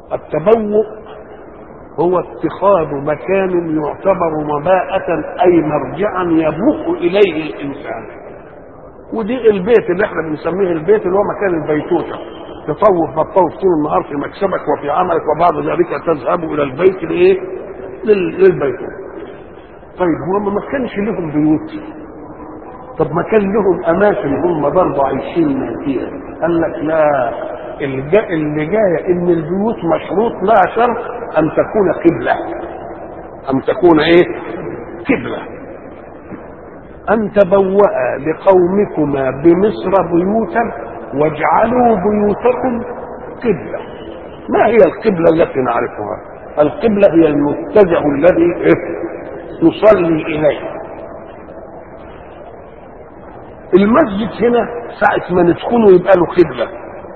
التبوء هو اتخاذ مكان يعتبر مباءة أي مرجعا يبوء إليه الإنسان ودي البيت اللي احنا بنسميه البيت اللي هو مكان البيتوتة تطوف بتطوف طول النهار في مكسبك وفي عملك وبعد ذلك تذهب إلى البيت لإيه؟ لل- للبيتوتة طيب هم ما كانش لهم بيوت طب ما كان لهم اماكن هم برضه عايشين فيها قال لك لا الجا اللي جايه ان البيوت مشروط لها شرط ان تكون قبله ان تكون ايه قبله ان تبوأ لقومكما بمصر بيوتا واجعلوا بيوتكم قبله ما هي القبله التي نعرفها القبله هي المتجه الذي إيه؟ نصلي اليه المسجد هنا ساعة ما ندخله يبقى له قبلة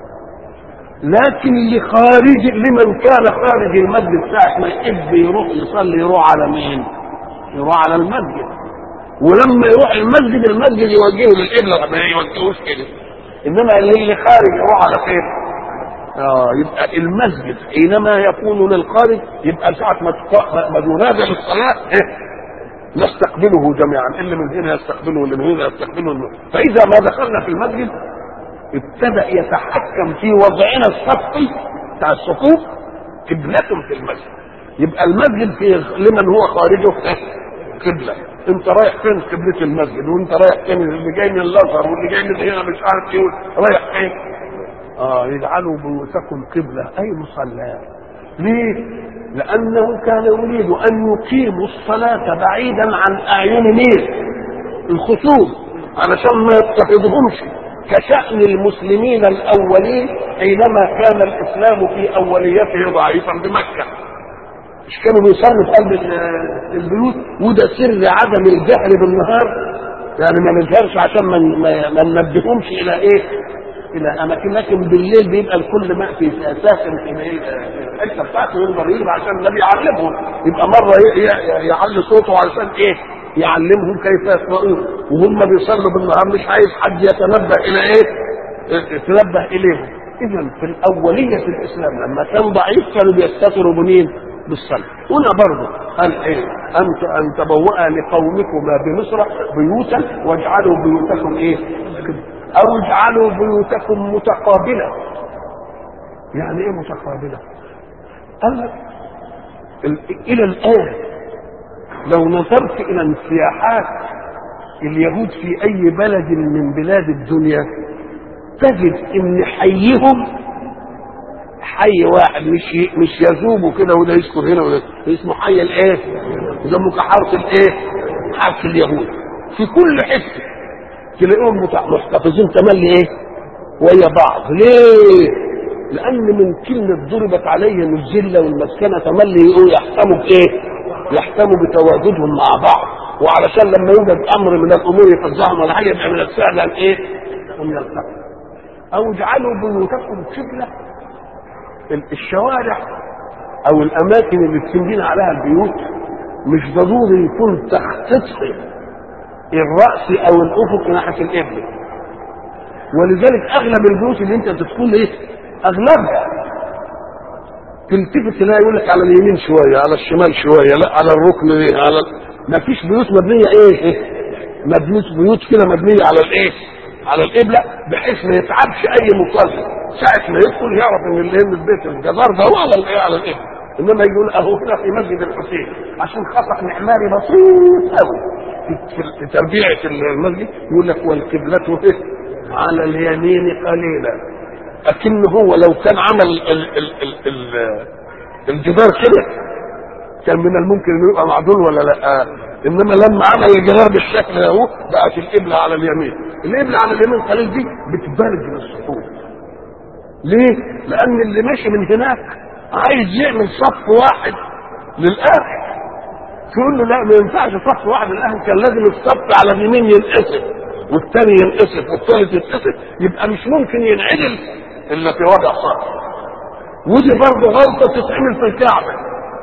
لكن لخارج لمن كان خارج المسجد ساعة ما يحب يروح يصلي يروح على مين؟ يروح على المسجد ولما يروح المسجد المسجد يوجهه للقبلة ما يوجهوش كده انما اللي خارج يروح على فين؟ اه يبقى المسجد حينما يكون للخارج يبقى ساعة ما تق- ما ينادى للصلاة إيه؟ نستقبله جميعا اللي من هنا يستقبله واللي من هنا يستقبله واللي من- فاذا ما دخلنا في المسجد ابتدا يتحكم في وضعنا الصفي بتاع الصفوف قبلة في المسجد يبقى المسجد في لمن هو خارجه قبلة انت رايح فين قبلة المسجد وانت رايح فين اللي جاي من الازهر واللي جاي من هنا مش عارف ايه رايح فين اه يجعلوا بيوتكم قبلة اي مصلى ليه لانه كان يريد ان يقيموا الصلاة بعيدا عن اعين مين الخصوم علشان ما يضطهدهمش كشأن المسلمين الأولين حينما كان الإسلام في أوليته ضعيفا بمكة مش كانوا بيصلوا في قلب ال- البيوت وده سر عدم الجهل بالنهار يعني ما نجهرش عشان ما ما- ما ننبههمش الى ايه؟ الى اماكن لكن بالليل بيبقى الكل ما في اساس الحته بتاعته يقدر يجيب عشان النبي يعلمهم يبقى مره ي- ي- يعلي صوته علشان ايه؟ يعلمهم كيف يقرؤون وهم بيصلوا بالنهار مش عايز حد يتنبه الى ايه؟ يتنبه اليهم اذا في الاوليه في الاسلام لما كان ضعيف كانوا بيستتروا بمين؟ بالصلاه هنا برضه قال ايه؟ انت ان تبوأ لقومكما بمصر بيوتا واجعلوا بيوتكم ايه؟ او اجعلوا بيوتكم متقابله يعني ايه متقابله؟ قال لك ال- الى الان لو نظرت الى انسياحات اليهود في اي بلد من بلاد الدنيا تجد ان حيهم حي واحد مش ي- مش يذوبوا كده وده يذكر هنا وده اسمه حي الايه؟ يسموه كحرف الايه؟ حرف اليهود في كل حته تلاقيهم مت- محتفظين تملي ايه؟ ويا بعض ليه؟ لان من كلمه ضربت عليهم الذله والمسكنه تملي يقول يحكموا بايه؟ يحكموا بتواجدهم مع بعض وعلشان لما يوجد امر من الامور يفزعهم ولا حاجه يبقى من السهل ان ايه؟ ان يلتقوا او اجعلوا بيوتكم قبله ال- الشوارع او الاماكن اللي بتنبين عليها البيوت مش ضروري يكون تختطف الراس او الافق ناحيه القبله ولذلك اغلب البيوت اللي انت تدخل ايه اغلبها تلتفت تلاقي يقول لك على اليمين شويه على الشمال شويه لا على الركن ايه على ما فيش بيوت مبنيه ايه, إيه؟ مبنية بيوت كده مبنيه على الايه على القبله بحيث ما يتعبش اي مصلي ساعه ما يدخل يعرف ان اللي هنا البيت الجدار ده هو على الايه على القبله انما يقول اهو هنا في مسجد الحسين عشان خطا معماري بسيط قوي في, في- في تربيعه المسجد يقول لك والقبله إيه؟ على اليمين قليلا لكن هو لو كان عمل ال ال ال ال الجدار كده كان من الممكن انه يبقى معدول ولا لا انما لما عمل الجدار بالشكل ده اهو بقت القبله على اليمين القبله على اليمين قليل دي بتبرد من الصفوف ليه؟ لان اللي ماشي من هناك عايز يعمل صف واحد للاخر تقول له لا ما ينفعش صف واحد للاخر كان لازم الصف على اليمين ينقسم والثاني ينقسم والثالث ينقسم يبقى مش ممكن ينعدل الا في وضع صف ودي برضه غلطه تتعمل في الكعبه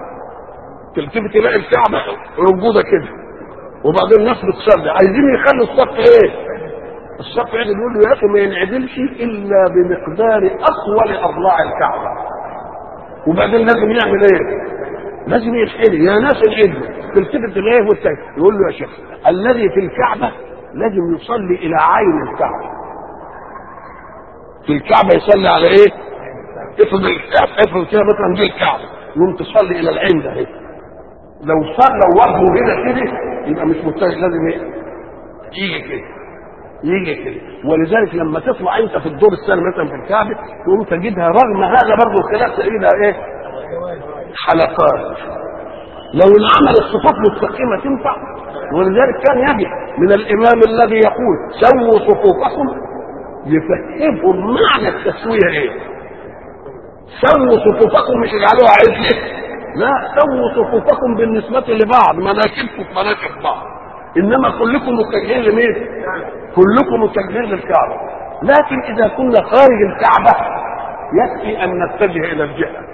تلتفت تلاقي الكعبه موجوده كده وبعدين الناس بتصلي عايزين يخلوا الصف ايه؟ الصف عدل يقول له يا اخي ما ينعدلش الا بمقدار اطول اضلاع الكعبه وبعدين لازم يعمل ايه؟ لازم يتحرق يا ناس العلم تلتفت الايه والتاني يقول له يا شيخ الذي في الكعبه لازم يصلي الى عين الكعبه في الكعبه يصلي على ايه؟ افرض افرض كده مثلا دي الكعبه يقوم تصلي الى العين ده اهي لو صلى وجهه هنا كده يبقى مش متجه لازم ايه؟ يجي كده يجي كده ولذلك لما تطلع انت في الدور الثاني مثلا في الكعبه تقوم تجدها رغم هذا برضه الخلاف تجدها ايه؟ حلقات لو العمل الصفات مستقيمه تنفع ولذلك كان يجب من الامام الذي يقول سووا صفوفكم يفهمهم معنى التسويه ايه سووا صفوفكم مش اجعلوها عدله لا سووا صفوفكم بالنسبه لبعض مناكبكم في مناكب بعض انما كلكم متجهين لمين كلكم متجهين للكعبه لكن اذا كنا خارج الكعبه يكفي ان نتجه الى الجهه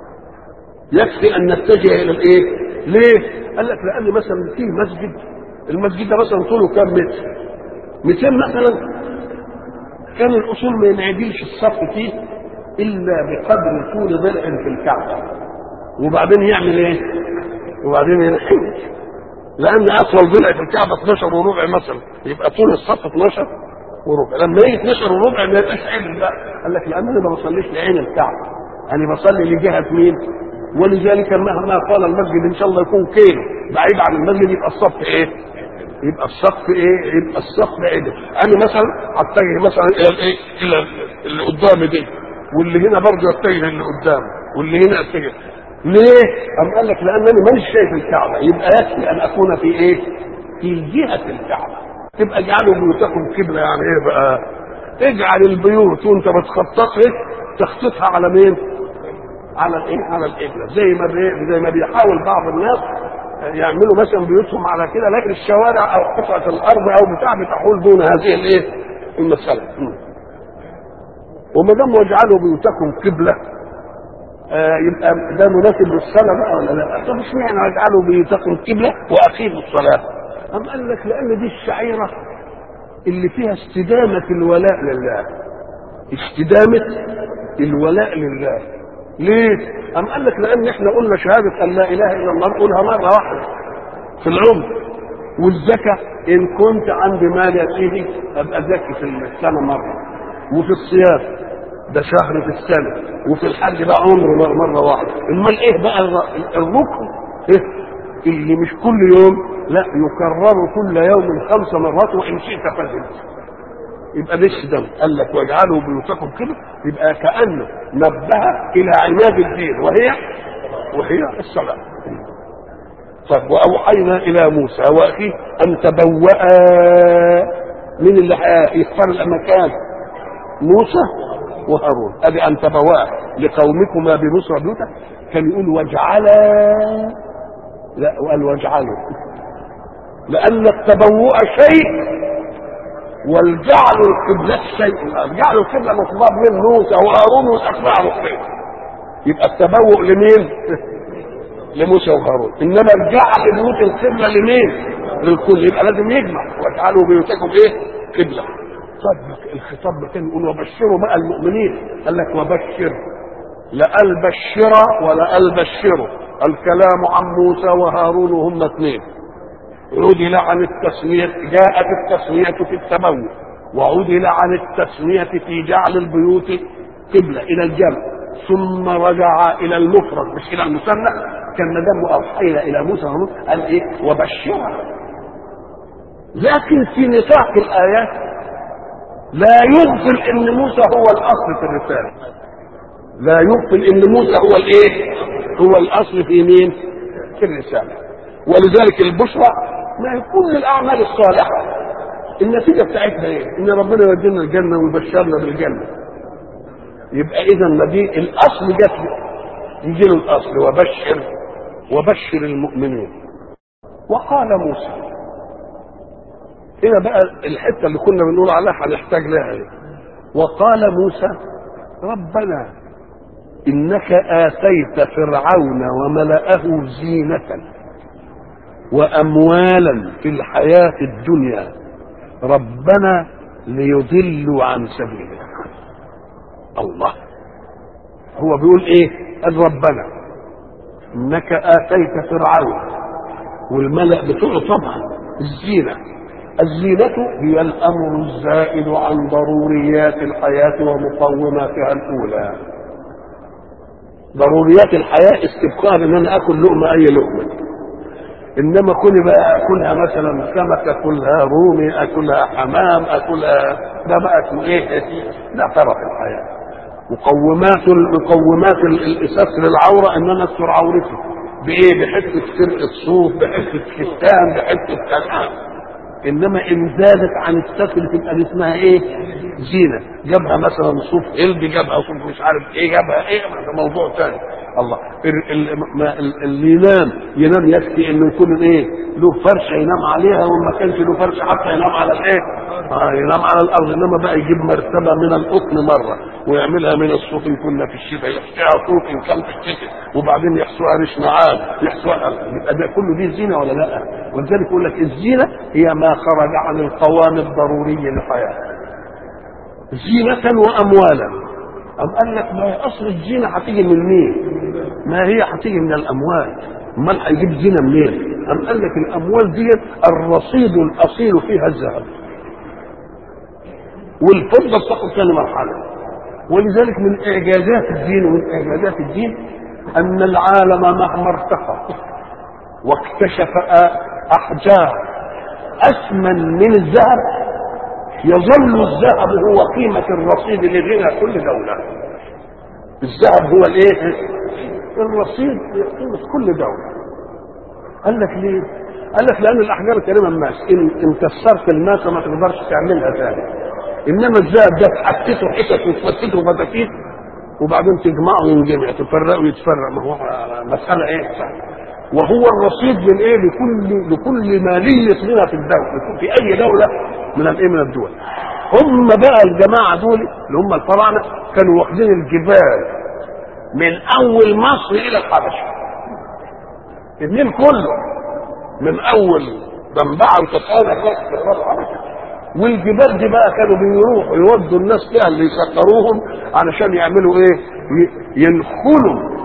يكفي ان نتجه الى الايه؟ ليه؟ قال لك لان مثلا في مسجد المسجد ده مثلا طوله كام متر؟ 200 مثلا كان الاصول ما ينعدلش الصف فيه الا بقدر طول ضلع في الكعبه وبعدين يعمل ايه؟ وبعدين ينحني لان اطول ضلع في الكعبه 12 وربع مثلا يبقى طول الصف 12 وربع لما يجي 12 وربع ما يبقاش عدل بقى قال لك لان انا ما بصليش لعين الكعبه انا بصلي لجهه مين؟ ولذلك مهما قال المسجد ان شاء الله يكون كيلو بعيد عن المسجد يبقى الصف ايه؟ يبقى الصف ايه؟ يبقى الصف عدل انا مثلا اتجه مثلا الى الايه؟ الى اللي قدامي دي واللي هنا برضه يتجه للي قدامه واللي هنا يتجه ليه؟ أم قال لك لأنني مانيش شايف الكعبة يبقى يكفي أن أكون في إيه؟ في جهة الكعبة تبقى اجعلوا بيوتكم قبلة يعني إيه بقى؟ اجعل البيوت وأنت بتخططها تخطيطها على مين؟ على الإيه؟ على القبلة زي ما بي... زي ما بيحاول بعض الناس يعملوا مثلا بيوتهم على كده لكن الشوارع أو قطعة الأرض أو بتاع بتحول دون هذه الإيه؟ المسألة وما دام واجعلوا بيوتكم قبله آه يبقى ده مناسب للصلاه بقى ولا لا؟ طب اشمعنى اجعلوا بيوتكم قبله واقيموا الصلاه؟ أم قال لك لان دي الشعيره اللي فيها استدامه الولاء لله. استدامه الولاء لله. ليه؟ أم قال لك لان احنا قلنا شهاده ان لا اله الا الله نقولها مره واحده في العمر والزكاه ان كنت عندي مال يا سيدي ابقى زكي في السنه مره وفي الصيام ده شهر في السنة وفي الحج ده عمر مرة واحدة امال ايه بقى الركن إيه؟ اللي مش كل يوم لا يكرر كل يوم خمس مرات وان شئت فزد يبقى ليش ده قال لك واجعلوا بيوتكم كده يبقى كانه نبه الى عماد الدين وهي وهي الصلاه طيب واوحينا الى موسى واخيه ان تبوأ من اللي يختار المكان موسى وهارون ادي ان تبوا لقومكما بمصر بيوتا كان يقول واجعلا لا وقال واجعلوا لان التبوء شيء والجعل القبلة شيء جعل القبلة مطلوب من موسى وهارون والاتباع مخطئ يبقى التبوء لمين؟ لموسى وهارون انما الجعل بيوت القبلة لمين؟ للكل يبقى لازم يجمع واجعلوا بيوتكم ايه؟ قبله طب الخطاب كان يقول وبشروا بقى المؤمنين قال لك وبشر لا البشر ولا البشر الكلام عن موسى وهارون وهم اثنين عدل عن التسمية جاءت التسمية في التبوء وعدل عن التسمية في جعل البيوت قبلة إلى الجمع ثم رجع إلى المفرد مش إلى المثنى كان ما دام أوحينا إلى موسى وهارون قال إيه وبشر لكن في نطاق الآيات لا يبطل ان موسى هو الاصل في الرساله لا يبطل ان موسى هو الايه هو الاصل في مين في الرساله ولذلك البشرى ما هي كل الاعمال الصالحه النتيجه بتاعتها ايه ان ربنا يودينا الجنه ويبشرنا بالجنه يبقى اذا ما دي الاصل جت يجي له الاصل وبشر وبشر المؤمنين وقال موسى هنا بقى الحته اللي كنا بنقول عليها هنحتاج لها ايه وقال موسى ربنا انك اتيت فرعون وملأه زينة واموالا في الحياة الدنيا ربنا ليضلوا عن سبيلك الله هو بيقول ايه قال ربنا انك اتيت فرعون والملأ بتوعه طبعا الزينة الزينة هي الأمر الزائد عن ضروريات الحياة ومقوماتها الأولى ضروريات الحياة استبقاء ان انا اكل لقمة اي لقمة انما كل بقى اكلها مثلا سمك اكلها رومي اكلها حمام اكلها ده بقى اسمه ايه ده طرف الحياة مقومات مقومات الاساس للعورة ان انا استر عورتي بايه بحته فرقه صوف بحته كتان بحته كلام انما ان زادت عن الستر تبقى دي اسمها ايه زينه جابها مثلا صوف قلب جابها صوف مش عارف ايه جابها ايه ده موضوع ثاني الله ال- ال- ما- ال- اللي ينام ينام يكفي انه يكون ايه له فرشه ينام عليها وما كانش له فرشه حتى ينام على الايه آه ينام على الارض انما بقى يجيب مرتبه من القطن مره ويعملها من الصوف ان كنا في الشتاء يحشيها صوف ان كان في الشتاء وبعدين يحشوها ريش نعام يحشوها يبقى ده كله دي زينه ولا لا ولذلك يقول لك الزينه هي ما خرج عن القوام الضروري للحياه زينة وأموالا أم قال لك ما هي أصل الزينة هتيجي من مين؟ ما هي هتيجي من الأموال أمال هيجيب زينة منين؟ أم قال لك الأموال دي الرصيد الأصيل فيها الذهب والفضة بتاخد ثاني مرحلة ولذلك من إعجازات الدين ومن إعجازات الدين أن العالم مهما ارتقى واكتشف أحجار أثمن من الذهب يظل الذهب هو قيمة الرصيد لغنى كل دولة الذهب هو الايه الرصيد لقيمة كل دولة قال لك ليه قال لك لان الاحجار الكريمه الماس ان ان كسرت الماسه ما تقدرش تعملها ثاني انما الذهب ده تحتته حتت وتفتته فتافيت وبعدين تجمعه وينجمع تفرقه ويتفرق ما هو مساله ايه وهو الرصيد من ايه لكل لكل ماليه لنا في الدوله في اي دوله من الايه من الدول هم بقى الجماعه دول اللي هم الفراعنه كانوا واخدين الجبال من اول مصر الى الحبشه النيل كله من اول منبعه وتسالك والجبال دي بقى كانوا بيروحوا يودوا الناس فيها اللي يسكروهم علشان يعملوا ايه ي- ينخلوا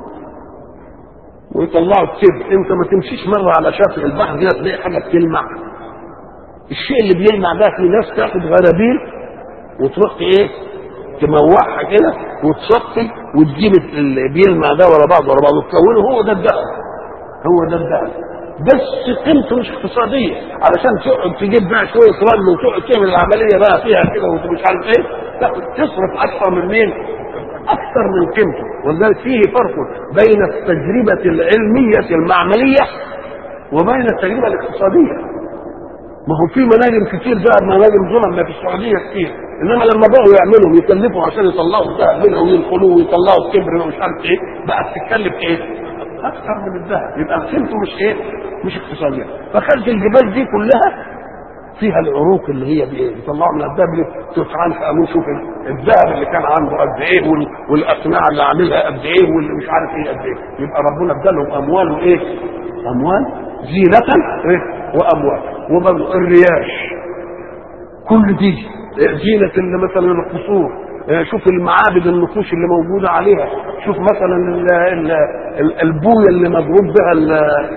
ويطلعوا التب انت ما تمشيش مره على شاطئ البحر كده تلاقي حاجه بتلمع الشيء اللي بيلمع ده في ناس تاخد غرابيل وتروح ايه تموحها كده وتصفي وتجيب اللي بيلمع ده ورا بعض ورا بعض وتكونه هو ده الدهب هو ده الدهب بس قيمته مش اقتصاديه علشان تقعد تجيب بقى شويه رمل وتقعد تعمل العمليه بقى فيها كده وانت مش عارف ايه تاخد تصرف اكثر من مين؟ اكثر من قيمته ولذلك فيه فرق بين التجربه العلميه المعمليه وبين التجربه الاقتصاديه ما هو في مناجم كتير ذهب مناجم ظلم ما في السعوديه كتير انما لما بقوا يعملوا يكلفوا عشان يطلعوا الذهب منها وينقلوه ويطلعوا الكبر ومش عارف ايه بقى بتتكلف ايه؟ اكثر من الذهب يبقى قيمته مش ايه؟ مش اقتصاديه فخلت الجبال دي كلها فيها العروق اللي هي بايه؟ بيطلعوا من الذهب اللي تفعل قانون شوف الذهب اللي كان عنده قد ايه وال- والاقنعه اللي عاملها قد ايه واللي مش عارف ايه قد ايه يبقى ربنا ادالهم اموال وايه؟ اموال زينة ايه؟ واموال وبرضه الرياش كل دي زينة اللي مثلا القصور آه، شوف المعابد النقوش اللي موجودة عليها شوف مثلا ال ال ال البوية اللي مضروب بها ال-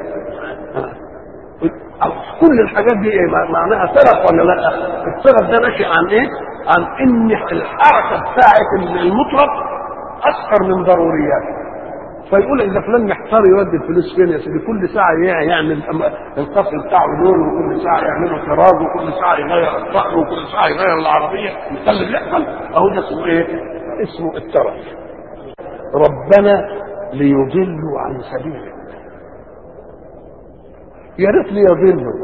آه، كل الحاجات دي ايه مع- معناها ترف ولا لا الترف ده ناشئ عن ايه عن ان الحركة بتاعة المطرب اكثر من ضرورياته فيقول اذا فلان محتار يودي الفلوس فين يا سيدي كل ساعه ي- يعمل أم- القصر بتاعه لون وكل ساعه يعمله طراز وكل ساعه يغير الطقم وكل ساعه يغير العربيه ده اللي بيحصل اهو ده اسمه ايه؟ اسمه الترف ربنا ليضلوا عن سبيلك يا ريت ليضلوا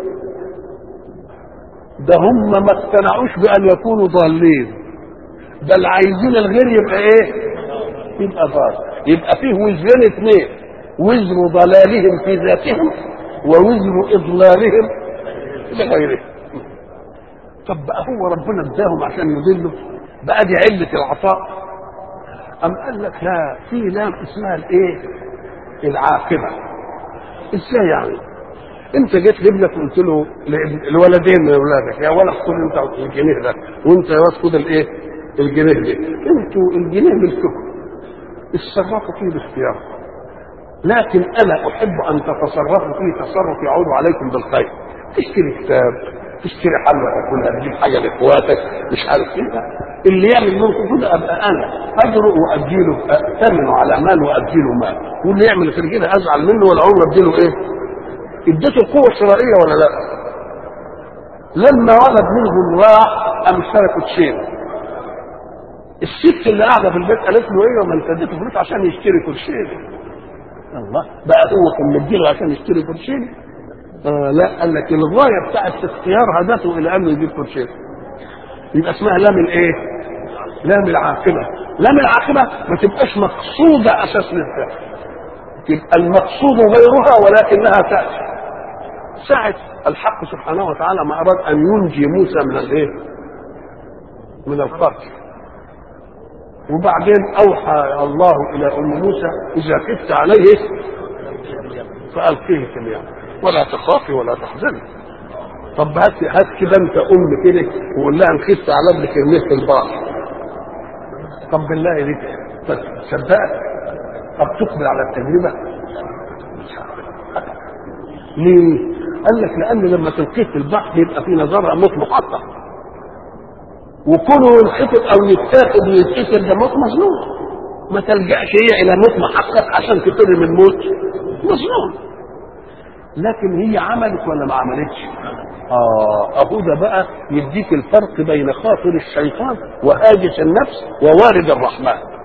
ده هم ما اقتنعوش بان يكونوا ضالين بل عايزين الغير يبقى ايه؟ يبقى ضال يبقى فيه وزرين اثنين وزر ضلالهم في ذاتهم ووزر اضلالهم لغيرهم طب بقى هو ربنا اداهم عشان يضلوا بقى دي علة العطاء أم قال لك لا في لام اسمها الايه؟ العاقبة ازاي يعني؟ انت جيت لابنك قلت له لابن- الولدين من اولادك يا ولد خد انت الجنيه ده وانت يا ولد خد الايه؟ الجنيه ده انتوا الجنيه ملككم اتصرفوا فيه باختياركم لكن انا احب ان تتصرفوا فيه تصرف يعود عليكم بالخير تشتري كتاب تشتري حلوى تاكلها تجيب حاجه لاخواتك مش عارف ايه اللي يعمل منكم كده ابقى انا اجرؤ واديله اثمنه على مال واديله مال واللي يعمل في كده ازعل منه ولا عمر اديله ايه؟ اديته القوه الشرائيه ولا لا؟ لما ولد منهم راح قام اشترى كوتشين الست اللي قاعده في البيت قالت له ايه ما انت اديته فلوس عشان يشتري كوتشين الله بقى هو كان مديله عشان يشتري كوتشين آه لا قال لك الغايه بتاعت الاختيار هدته الى انه يجيب كوتشين يبقى اسمها لام الايه؟ لام العاقبه لام العاقبه ما تبقاش مقصوده اساس للفعل يبقى المقصود غيرها ولكنها تاتي ساعة الحق سبحانه وتعالى ما أراد أن ينجي موسى من الإيه؟ من القتل وبعدين أوحى الله إلى أم موسى إذا خفت عليه فألقيه في اليم ولا تخافي ولا تحزني طب هات هات كده أنت أم كده وقول لها إن خفت على ابنك ارميه في البحر طب بالله دي تصدقك طب تقبل على التجربة ليه؟ قال لك لان لما تلقيه في البحر يبقى في نظرها موت محقق وكونه ينخطب او يتاخد ويتقتل ده موت مظلوم ما تلجاش هي الى موت محقق عشان تقر من موت مظلوم لكن هي عملت ولا ما عملتش اه اهو ده بقى يديك الفرق بين خاطر الشيطان وهاجس النفس ووارد الرحمن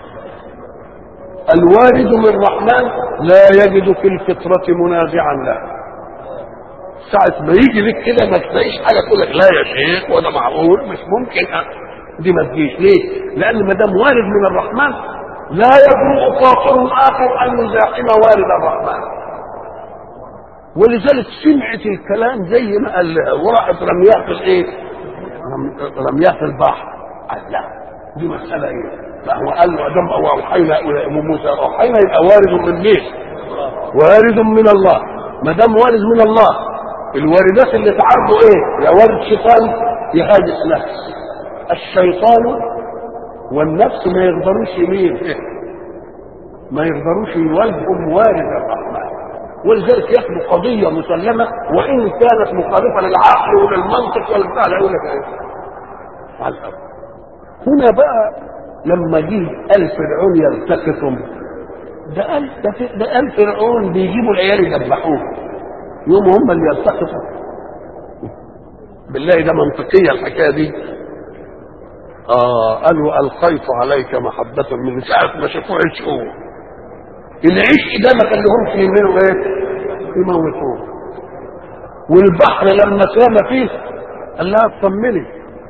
الوارد من الرحمن لا يجد في الفطرة منازعا له ساعة ما يجي لك كده ما تلاقيش حاجة تقول لك لا يا شيخ وده معقول مش ممكن أه. دي ما تجيش ليه؟ لأن ما دام وارد من الرحمن لا يجرؤ فاطر آخر أن يزاحم وارد الرحمن ولذلك سمعت الكلام زي ما قال وراحت رمياه في الايه؟ رمياه في البحر قال لا دي مسألة ايه؟ فهو قال له ادم او اوحينا الى ام موسى اوحينا يبقى وارد من مين؟ وارد من الله ما دام وارد من الله الواردات اللي تعرضه ايه؟ يا وارد شيطان يا هاجس نفس الشيطان والنفس ما يقدروش يمين ما يقدروش يواجهوا موارد الرحمن ولذلك ياخدوا قضيه مسلمه وان كانت مخالفه للعقل وللمنطق والبتاع لا يقول لك ايه؟ على الأرض. هنا بقى لما جه قال فرعون يلتقطهم ده قال ده, في- ده قال فرعون بيجيبوا العيال يذبحوه يوم هم اللي يلتقطوا بالله ده منطقية الحكاية دي اه قالوا ألقيت عليك محبة من ساعة ما شافوه عشقوه العشق ده ما خليهمش يعملوا ايه؟ يموتوه والبحر لما سام فيه قال لها اطمني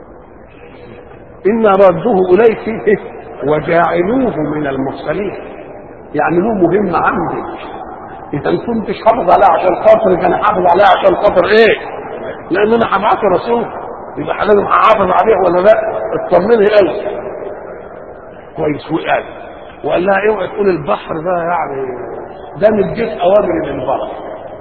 إن رده إليك وجاعلوه من المرسلين يعني له مهمة عندك إذا ما كنتش حافظ عليها عشان خاطر كان حافظ عليها عشان خاطر إيه؟ لأن أنا هبعته رسول يبقى لازم هحافظ عليه ولا لا؟ اطمني قوي كويس وقال وقال لها اوعي تقول البحر ده يعني ده مديت أوامر للبحر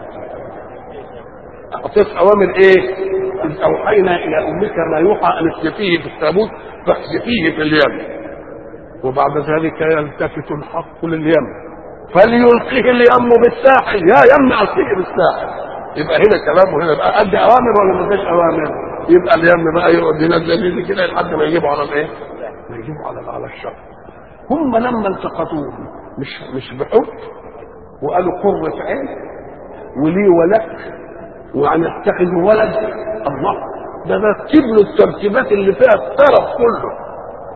أعطيت أوامر إيه؟ إذ أوحينا إلى أمك ما يوحى أن اخسفيه في التابوت فاخسفيه في اليم وبعد ذلك يلتفت الحق لليم فليلقيه اليم بالساحل يا يم ألقيه بالساحل يبقى هنا كلام وهنا بقى أدي أوامر ولا ما فيش أوامر يبقى اليم بقى يقعد ينزل كده لحد ما يجيبوا على الإيه؟ ما يجيبوا على على الشر هم لما التقطوه مش مش بحب وقالوا قرة عين ولي ولك وأن يتخذ ولد الله ده رتب له الترتيبات اللي فيها الطرف كله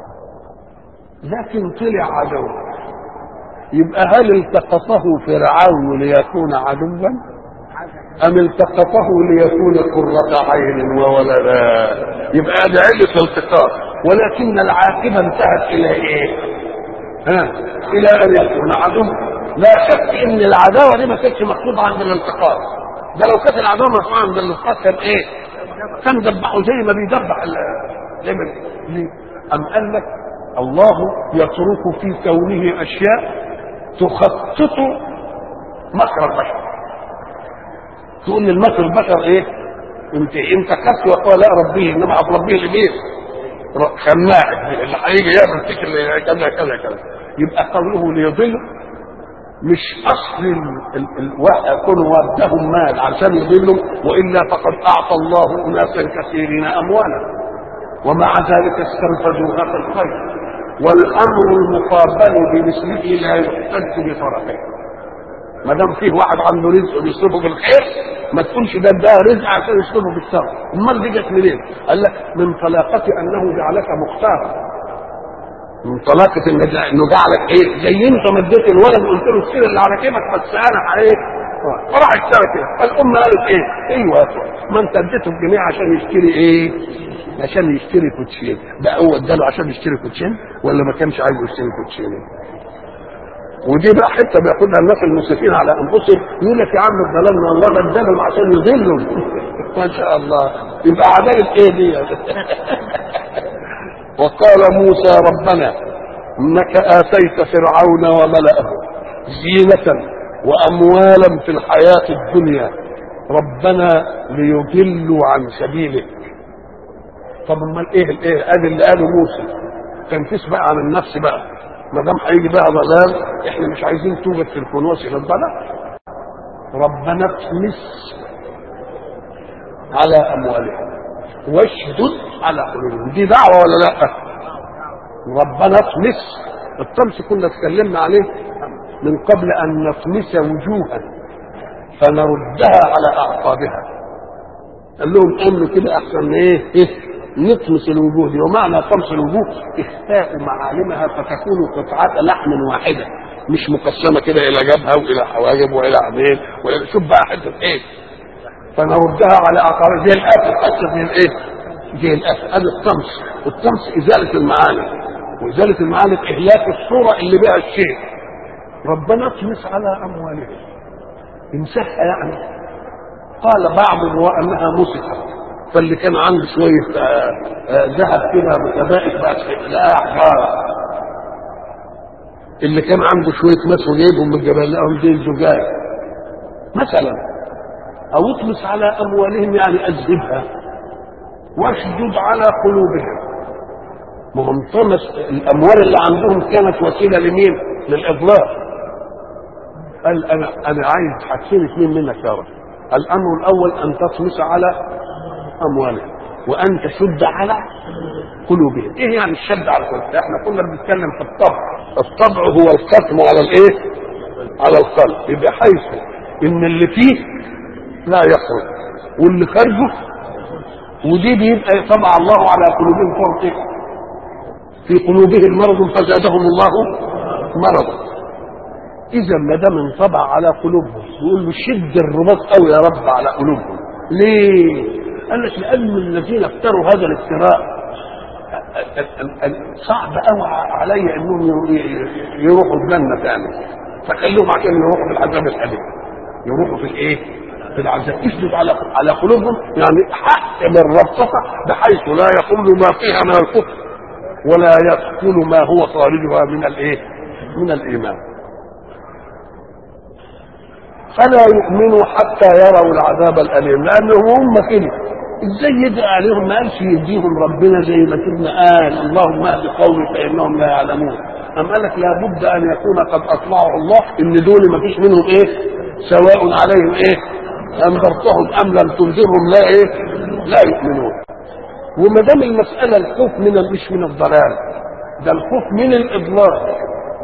لكن طلع عدو يبقى هل التقطه فرعون ليكون عدوا أم التقطه ليكون قرة عين وولدا يبقى هذه علة الالتقاط ولكن العاقبة انتهت إلى إيه؟ ها؟ إلى أن يكون عدو لا شك إن العداوة دي ما كانتش مقصودة عند الالتقاط ده لو كانت العداوة مقصودة عند الالتقاط كان إيه؟ كان دبحه زي ما بيدبح ال- زي ما ليه؟ أم قال لك الله يترك في كونه أشياء تخطط مكر البشر تقول للمكر البشر ايه انت انت كفت وقال لا ربيه انما ربيه لمين خماعك اللي هيجي يعمل فيك اللي كذا كذا كذا يبقى قوله ليضل مش اصل كونوا ودهم مال عشان يضلوا والا فقد اعطى الله اناسا كثيرين اموالا ومع ذلك استنفذوها في الخير والامر المقابل بمثله لا يحتج بطرفه ما دام فيه واحد عنده رزق بيصرفه في الخير ما تقولش ده ده رزق عشان يصرفه في الشر امال دي جت منين؟ قال لك من طلاقه انه جعلك مختارا من طلاقة انه جعلك ايه زي انت مديت الولد وقلت له السير اللي على كيفك بس انا ايه فراح اشترى كده فالام قالت ايه ايوه ما انت اديته الجنيه عشان يشتري ايه عشان يشتري كوتشين ده هو اداله عشان يشتري كوتشين ولا ما كانش عايز يشتري كوتشين ودي بقى حته بياخدها الناس المسرفين على انفسهم يقول لك يا عم ظلمنا الله ده ادالهم عشان يضلوا ما شاء الله يبقى عداله ايه دي وقال موسى ربنا انك اتيت فرعون وملأه زينة واموالا في الحياة الدنيا ربنا ليضلوا عن سبيلك طب امال ايه الايه ادي اللي قاله موسى كان تسبق عن النفس بقى ما دام هيجي بقى ضلال احنا مش عايزين توبة في الكنوس الى الضلال ربنا اطمس على اموالهم واشدد على قلوبهم دي دعوه ولا لا ربنا اطمس الطمس كنا اتكلمنا عليه من قبل ان نطمس وجوها فنردها على اعقابها قال لهم امنوا كده احسن ايه, إيه؟ نطمس الوجوه دي ومعنى طمس الوجوه اخفاء معالمها فتكون قطعه لحم واحده مش مقسمه كده الى جبهه والى حواجب والى عينين والى شوف بقى حته ايه فنردها على اعقابها زي الاسد اسد من ايه؟ زي الاسد هذا الطمس والطمس ازاله المعالم وازاله المعالم اهلاك الصوره اللي بها الشيء ربنا اطمس على اموالهم امسحها يعني قال بعض وانها مسكت فاللي كان عنده شويه ذهب كده متبائس بقى لقاها حجاره اللي كان عنده شويه مس وجايبهم من الجبل لقاهم زي الزجاج مثلا او اطمس على اموالهم يعني اذهبها واشدد على قلوبهم ما هم طمس الاموال اللي عندهم كانت وسيله لمين؟ للاضلال قال انا انا عايز حاجتين اثنين منك يا رب الامر الاول ان تطمس على اموالهم وان تشد على قلوبهم ايه يعني الشد على القلوب احنا كنا بنتكلم في الطبع الطبع هو الختم على الايه على القلب يبقى حيث ان اللي فيه لا يخرج واللي خارجه ودي بيبقى طبع الله على قلوبهم فرق في قلوبهم مرض فزادهم الله مرضا اذا ما دام انطبع على قلوبهم يقول له شد الرباط قوي يا رب على قلوبهم ليه؟ قال لك لان الذين افتروا هذا الافتراء صعب قوي علي انهم يروحوا الجنه ثاني فخليهم عشان يروحوا في العذاب الاليم يروحوا في الايه؟ في العذاب اشدد على على قلوبهم يعني حق من ربطها بحيث لا يقول ما فيها من الكفر ولا يدخل ما هو خارجها من الايه؟ من الايمان. فلا يؤمنوا حتى يروا العذاب الاليم لانهم هم كده ازاي يدعي عليهم ما قالش يديهم ربنا زي ما سيدنا قال اللهم اهد قومي فانهم لا يعلمون أم قال لك لابد ان يكون قد اطلعوا الله ان دول ما فيش منهم ايه سواء عليهم ايه انذرتهم ام لم تنذرهم لا ايه لا يؤمنون وما دام المساله الخوف من مش من الضلال ده الخوف من الاضلال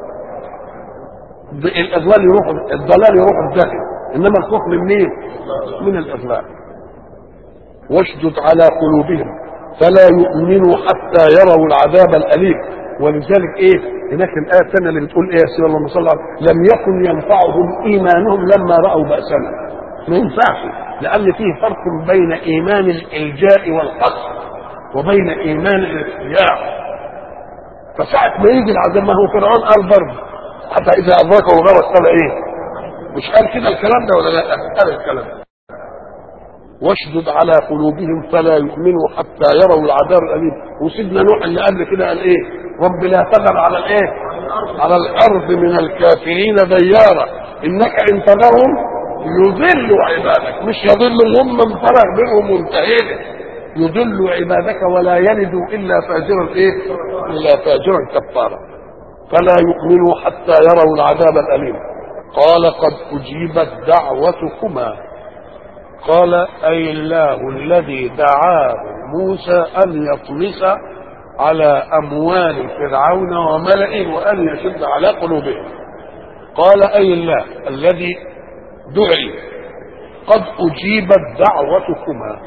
الاضلال يروح الضلال يروح الداخل انما الخوف من مين من الاضلال واشدد على قلوبهم فلا يؤمنوا حتى يروا العذاب الاليم ولذلك ايه هناك الايه الثانيه اللي بتقول ايه يا سيدي اللهم صل على لم يكن ينفعهم ايمانهم لما راوا باسنا ما ينفعش لان فيه فرق بين ايمان الالجاء والقصر وبين ايمان الاستياء فساعة ما يجي العذاب ما هو فرعون قال برضه حتى اذا ادركه غرق قال ايه مش قال كده الكلام ده ولا لا قال الكلام ده واشدد على قلوبهم فلا يؤمنوا حتى يروا العذاب الاليم وسيدنا نوح اللي قبل كده قال ايه رب لا تذر على الايه على الارض من الكافرين ديارا انك ان تذرهم يضلوا عبادك مش يضلوا هم من فرغ بينهم منتهين يضلوا عبادك ولا يلدوا الا فاجرا ايه الا فاجرا كفارا فلا يؤمنوا حتى يروا العذاب الأليم قال قد أجيبت دعوتكما قال أي الله الذي دعاه موسى أن يطمس على أموال فرعون وملئه وأن يشد على قلوبهم قال أي الله الذي دعي قد أجيبت دعوتكما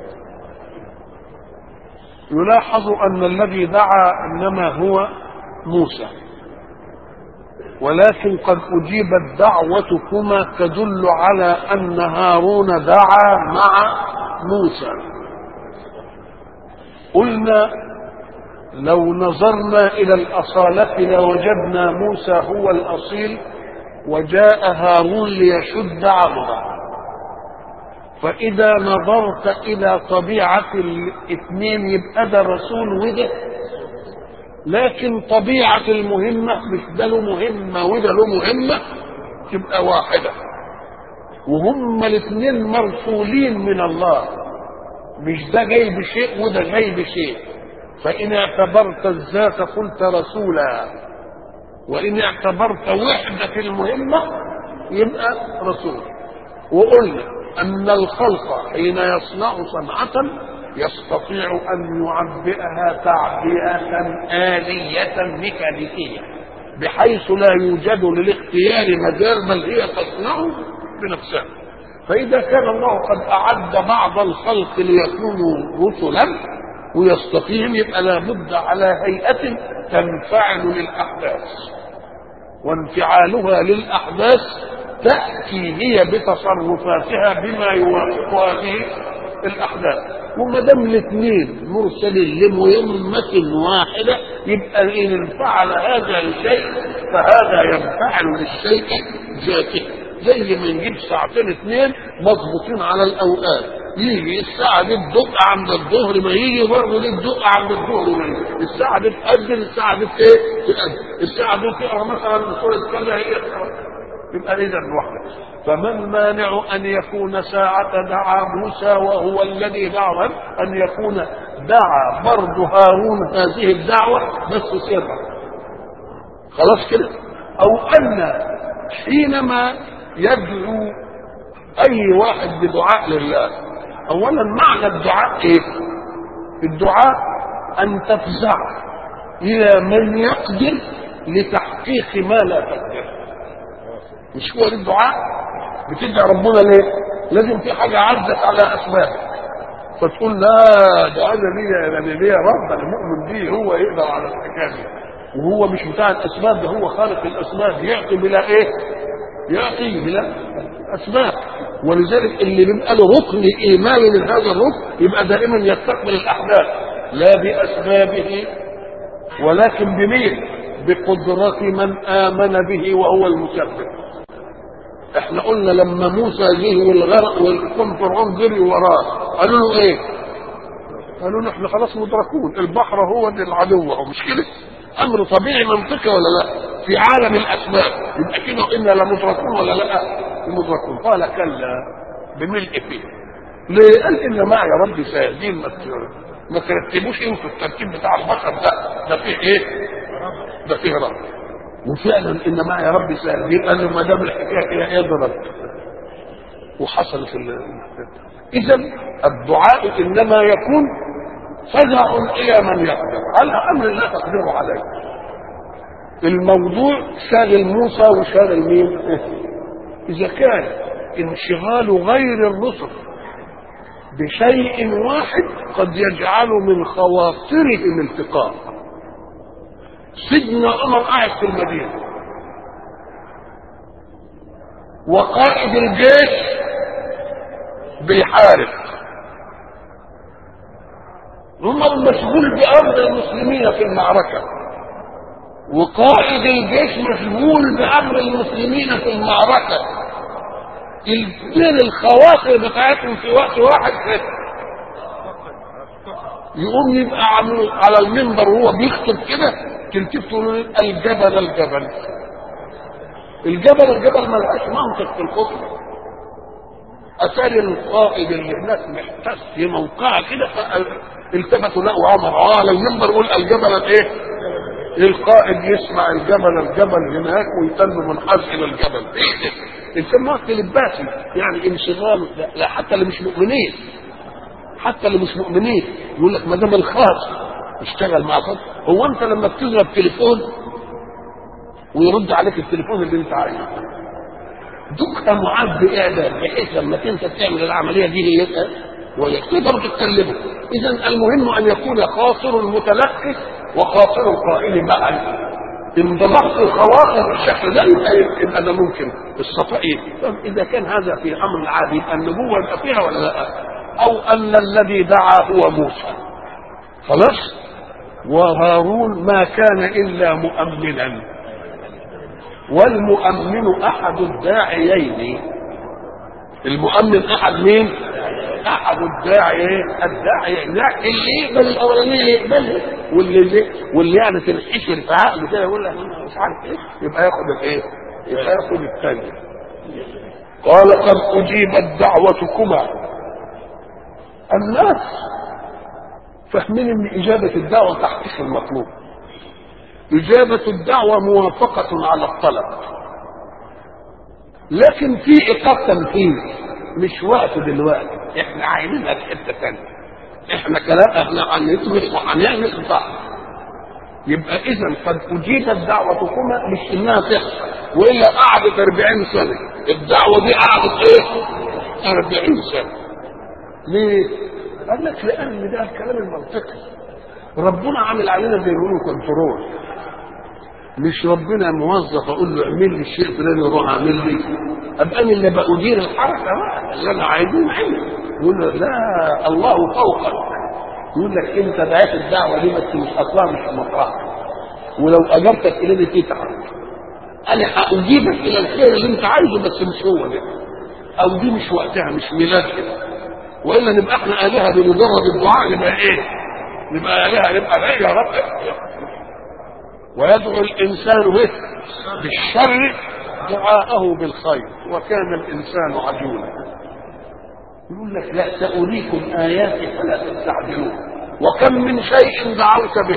يلاحظ أن الذي دعا إنما هو موسى ولكن قد أجيبت دعوتكما تدل على أن هارون دعا مع موسى قلنا لو نظرنا إلى الأصالة لوجدنا موسى هو الأصيل وجاء هارون ليشد عضده فإذا نظرت إلى طبيعة الاثنين يبقى ده رسول وده لكن طبيعة المهمة مش ده له مهمة وده له مهمة تبقى واحدة وهم الاثنين مرسولين من الله مش ده جاي بشيء وده جاي بشيء فإن اعتبرت الذات قلت رسولا وإن اعتبرت وحدة المهمة يبقى رسول وقلنا أن الخلق حين يصنع صنعة يستطيع أن يعبئها تعبئة آلية ميكانيكية بحيث لا يوجد للاختيار مجال بل هي تصنع بنفسها فإذا كان الله قد أعد بعض الخلق ليكونوا رسلا ويستقيم يبقى لابد على هيئة تنفعل للأحداث وانفعالها للأحداث تأتي هي بتصرفاتها بما يوافق هذه الأحداث وما دام الاثنين مرسلين لمهمة واحدة يبقى إن انفعل هذا الشيء فهذا ينفعل للشيء ذاته زي ما نجيب ساعتين اثنين مضبوطين على الأوقات يجي الساعة دي تدق عند الظهر ما يجي برضه دي تدق عند الظهر ما يجي الساعة دي تأذن الساعة دي ايه؟ تأذن الساعة دي تقرا مثلا سورة كذا هي يبقى إذا واحدة فما المانع أن يكون ساعة دعا موسى وهو الذي دعا أن يكون دعا برضه هارون هذه الدعوة بس سرا خلاص كده أو أن حينما يدعو أي واحد بدعاء لله أولا معنى الدعاء إيه؟ الدعاء أن تفزع إلى من يقدر لتحقيق ما لا تقدر مش هو ده الدعاء بتدعي ربنا ليه لازم في حاجه عدت على اسباب فتقول لا ده انا ليا انا ليا رب انا مؤمن بيه هو يقدر على الحكايه دي وهو مش بتاع الاسباب ده هو خالق الاسباب يعطي بلا ايه يعطي بلا اسباب ولذلك اللي بيبقى له ركن ايماني من هذا الركن يبقى دائما يستقبل الاحداث لا باسبابه ولكن بمين بقدرة من آمن به وهو المسبب احنا قلنا لما موسى جه والغرق والقوم فرعون جري وراه قالوا له ايه؟ قالوا له احنا خلاص مدركون البحر هو ده العدو هو مش كده؟ امر طبيعي منطقي ولا لا؟ في عالم الاسباب يبقى كده انا لمدركون ولا لا؟ مدركون قال كلا بملء فيه ليه؟ قال ان معي ربي سيهدين ما ما ترتبوش انتوا الترتيب بتاع البشر ده ده فيه ايه؟ ده فيه رب وفعلا ان معي ربي سيهدين قال له ما دام الحكايه كده اضرب وحصل في اذا الدعاء انما يكون فزع الى من يقدر على امر لا تقدر عليه الموضوع شاغل موسى وشاغل مين اذا كان انشغال غير الرسل بشيء واحد قد يجعل من خواطرهم التقاء سيدنا عمر قاعد في المدينه وقائد الجيش بيحارب عمر مشغول بامر المسلمين في المعركه وقائد الجيش مشغول بامر المسلمين في المعركه الاثنين الخواطر بتاعتهم في وقت واحد كده يقوم يبقى على المنبر وهو بيخطب كده تلتفتوا له الجبل الجبل الجبل الجبل ملهاش منطق في الخطبه اتاري القائد اللي هناك محتس في موقعه كده التفتوا لقوا عمر اه على المنبر يقول الجبل الايه؟ القائد يسمع الجبل الجبل هناك ويتم منحاز الى الجبل ايه ده؟ الانسان ما لباسي يعني انشغال لا, لا حتى اللي مش مؤمنين حتى اللي مش مؤمنين يقول لك ما دام الخاص اشتغل مع خاص هو انت لما بتضرب تليفون ويرد عليك التليفون اللي انت عايزه دكها معد اعداد بحيث لما انت تعمل العمليه دي هي ويقدر تتكلمه اذا المهم ان يكون خاطر المتلقي وخاطر القائل معا ان ضبطت الخواطر بالشكل ده يبقى يبقى ده ممكن الصفاء طب اذا كان هذا في امر العادي يبقى النبوه يبقى فيها ولا لا؟ او ان الذي دعا هو موسى خلاص وهارون ما كان الا مؤمنا والمؤمن احد الداعيين المؤمن احد مين احد الداعيين الداعيين لا اللي يقبل الاولانيه يقبلها واللي واللي يعني تنحشر في عقله كده يقول لك أنا مش عارف ايه يبقى ياخد الايه يبقى ياخد الثانيه قال قد اجيبت دعوتكما الناس فاهمين ان اجابه الدعوه تحقيق المطلوب إجابة الدعوة موافقة على الطلب لكن في إيقاف تنفيذ مش وقت دلوقتي احنا عايزينها في حتة تانية احنا كلام احنا هنطبخ وهنعمل صح يبقى اذا قد اجيبت دعوتكما مش انها تحصل والا قعدت 40 سنه الدعوه دي قعدت ايه 40 سنه ليه قال لك لان ده الكلام المنطقي ربنا عامل علينا زي ما يقولوا كنترول مش ربنا موظف اقول له اعمل لي الشيء فلاني يروح اعمل لي ابقى انا اللي بأدير الحركه بقى اللي انا عايزين اعمل يقول له لا الله فوقك يقول لك انت دعيت الدعوه دي بس مش اصلها مش مطرحك ولو اجبتك الى دي تتعب انا هاجيبك الى الخير اللي انت عايزه بس مش هو ده او دي مش وقتها مش ميلاد كده والا نبقى احنا الهه بمجرد الدعاء نبقى ايه؟ نبقى الهه نبقى ايه يا رب ويدعو الانسان به بالشر دعاءه بالخير وكان الانسان عجولا يقول لك لا سأريكم آياتي فلا تستعجلون وكم من شيء دعوت به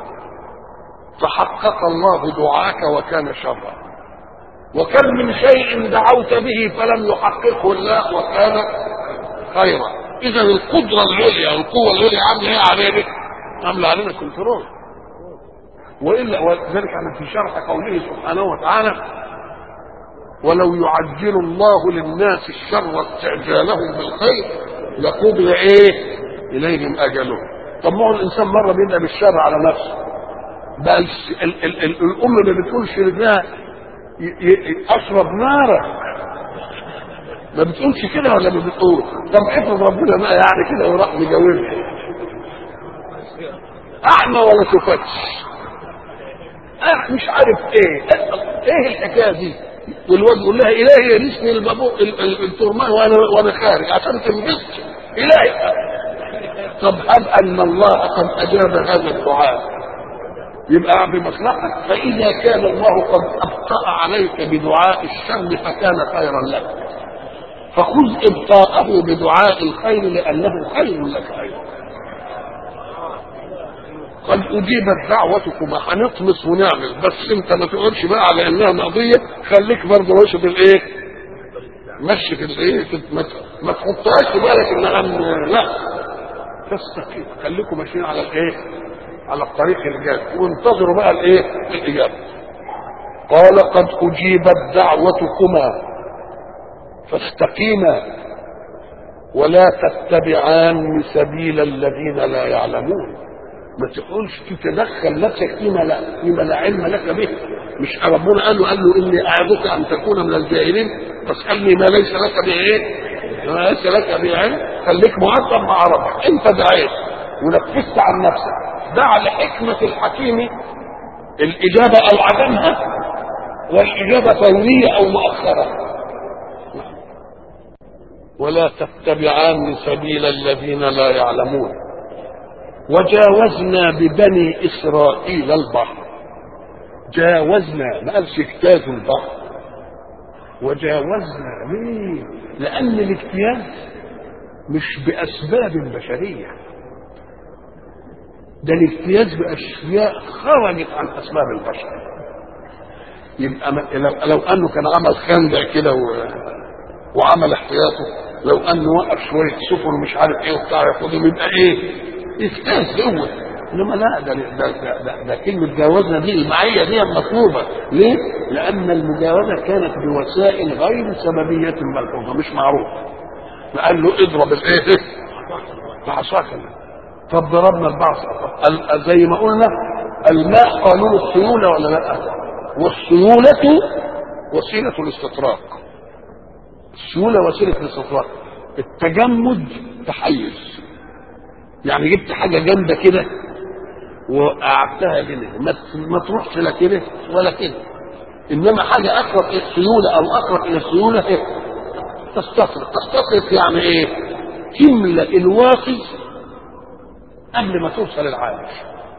فحقق الله دعاك وكان شرا وكم من شيء دعوت به فلم يحققه الله وكان خيرا اذا القدره العليا القوه العليا عامله ايه علينا؟ عامله علينا كنترول والا وذلك انا في شرح قوله سبحانه وتعالى ولو يعجل الله للناس الشر استعجالهم بالخير لقضي ايه اليهم اجلهم طب ما هو الانسان مره بيبدا بالشر على نفسه بقى ال ال ال ال الام ما بتقولش لابنها اشرب نارا ما بتقولش كده ولا ما بتقول طب افرض ربنا بقى يعني كده وراح مجاوبها اعمى ولا تفتش أه مش عارف ايه ايه الحكايه دي والواد يقول لها الهي يرثني البابو الترمان وانا وانا خارج عشان تنبسط الهي طب هب ان الله قد اجاب هذا الدعاء يبقى بمصلحتك فاذا كان الله قد ابطا عليك بدعاء الشر فكان خيرا لك فخذ ابطاءه بدعاء الخير لانه خير لك ايضا قد اجيبت دعوتكما هنطمس ونعمل بس انت ما تقولش بقى على انها مقضيه خليك برضه ماشي في الايه؟ مشي في الايه؟ في ما تحطهاش في بالك انها لا تستقيم خليكم ماشيين على الايه؟ على الطريق الجاد وانتظروا بقى الايه؟ الاجابه قال قد اجيبت دعوتكما فاستقيما ولا تتبعان سبيل الذين لا يعلمون ما تقولش تتدخل نفسك فيما لا فيما لا علم لك به مش ربنا قال له قال له اني اعظك ان تكون من الجاهلين فاسالني ما ليس لك به ايه؟ ما ليس لك به علم خليك مؤدب مع ربك انت دعيت ونفذت عن نفسك دع لحكمه الحكيم الاجابه او عدمها والاجابه فوريه او مؤخره ولا تتبعان سبيل الذين لا يعلمون وجاوزنا ببني اسرائيل البحر جاوزنا ما قالش اجتازوا البحر وجاوزنا ليه؟ لان الاجتياز مش باسباب بشريه ده الاجتياز باشياء خرجت عن اسباب البشر يبقى ما- لو, لو انه كان عمل خندق كده و... وعمل احتياطه لو انه وقف شويه سفن ومش عارف ايه وبتاع ياخدهم يبقى ايه؟ اجتاز قوه انما لا ده ده, ده, ده, ده كلمه جاوزنا دي المعيه دي مطلوبه ليه؟ لان المجاوزه كانت بوسائل غير سببيه ملحوظه مش معروفه فقال له اضرب الايه؟ بعصاك طب ضربنا البعصا ال- زي ما قلنا الماء قانون السيوله ولا لا؟ والسيوله وسيله الاستطراق السيوله وسيله الاستطراق التجمد تحيز يعني جبت حاجه جامده كده وقعدتها كده ما ما تروحش لا كده ولا كده انما حاجه اقرب الى السيوله او اقرب الى السيوله إيه؟ تستطرق تستطرق يعني ايه تملا الواقي قبل ما توصل العالم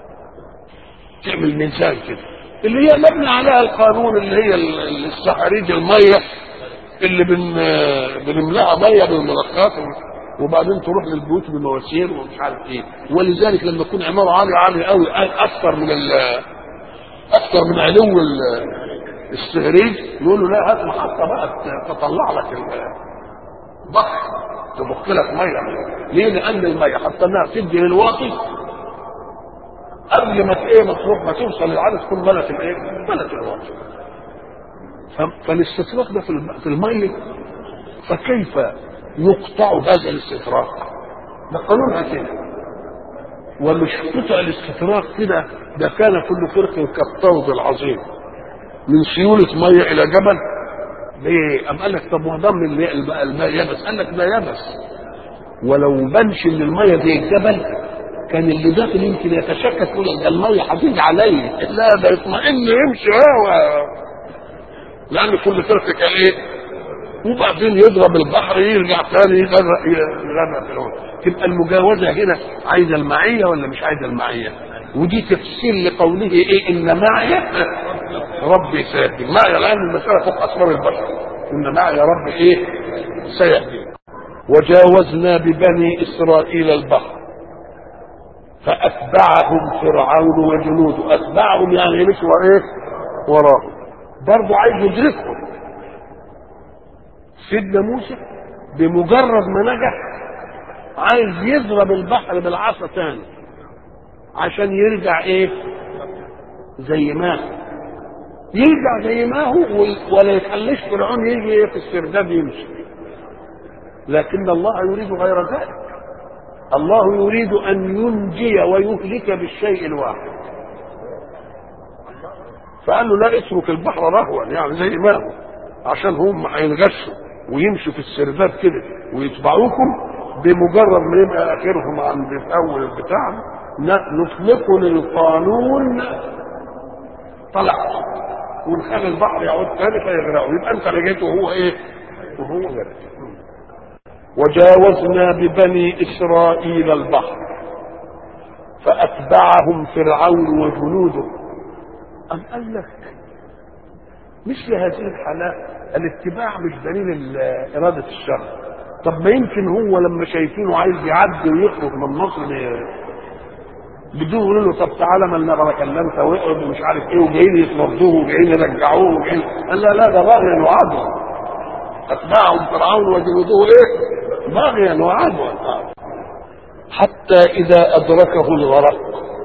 تعمل ميزان كده اللي هي مبني عليها القانون اللي هي ال- السحريج الميه اللي بن بنملاها ميه بالملقات وبعدين تروح للبيوت بمواسير ومش عارف ايه ولذلك لما تكون عماره عاليه عاليه قوي اكثر من ال اكثر من علو ال- السهريج يقولوا لا هات محطه بقى تطلع لك البحر تبخ لك ميه ليه؟ لان الميه حتى انها تدي للواقي قبل ما ت- ايه ما تروح ما توصل للعدد تكون ملت الايه؟ ملت الواقي ف- فالاستطراق ده في الم- في الميه فكيف يقطع هذا الاستطراق؟ ده قانونها كده ومش قطع الاستطراق كده ده كان كل فرق كالطود العظيم من سيولة مية إلى جبل ليه؟ أم قال لك طب ما ضم الماء الماء يبس قال لك ده يبس ولو بنش ان المية دي الجبل كان اللي داخل يمكن يتشكك يقول ده المية هتيجي عليا لا ده يطمئن يمشي هو لأن كل فرق كان إيه؟ وبعدين يضرب البحر يرجع ثاني يغرق يغرق في الأول تبقى المجاوزة هنا عايزة المعية ولا مش عايزة المعية؟ ودي تفسير لقوله ايه ان معي ربي سيهدي معي الان المسألة فوق اسرار البشر ان معي ربي ايه سيهدي وجاوزنا ببني اسرائيل البحر فاتبعهم فرعون وجنوده اتبعهم يعني مشوا ايه وراهم برضه عايز يدركهم سيدنا موسى بمجرد ما نجح عايز يضرب البحر بالعصا تاني عشان يرجع ايه زي ما هو يرجع زي ما هو ولا يخليش فرعون يجي إيه في السرداب يمشي لكن الله يريد غير ذلك الله يريد ان ينجي ويهلك بالشيء الواحد فقال له لا اترك البحر رهوا يعني زي ما هو عشان هم هينغشوا ويمشوا في السرداب كده ويتبعوكم بمجرد ما يبقى اخرهم عند في اول البتاع نطلق للقانون طلعت ونخلي البحر يعود تاني فيغرقوا يبقى انت رجعت وهو ايه؟ وهو غرق وجاوزنا ببني اسرائيل البحر فاتبعهم فرعون وجنوده ام قال لك مثل هذه الحالات الاتباع مش دليل اراده الشر طب ما يمكن هو لما شايفينه عايز يعدي ويخرج من مصر بدون يقولوا له طب تعالى ما انا كلمت واقعد ومش عارف ايه وجايين يطردوه وجايين يرجعوه وجايين قال لا لا ده باغيا وعدوا اتباعهم فرعون وجنوده ايه؟ باغيا وعدوا حتى اذا ادركه الغرق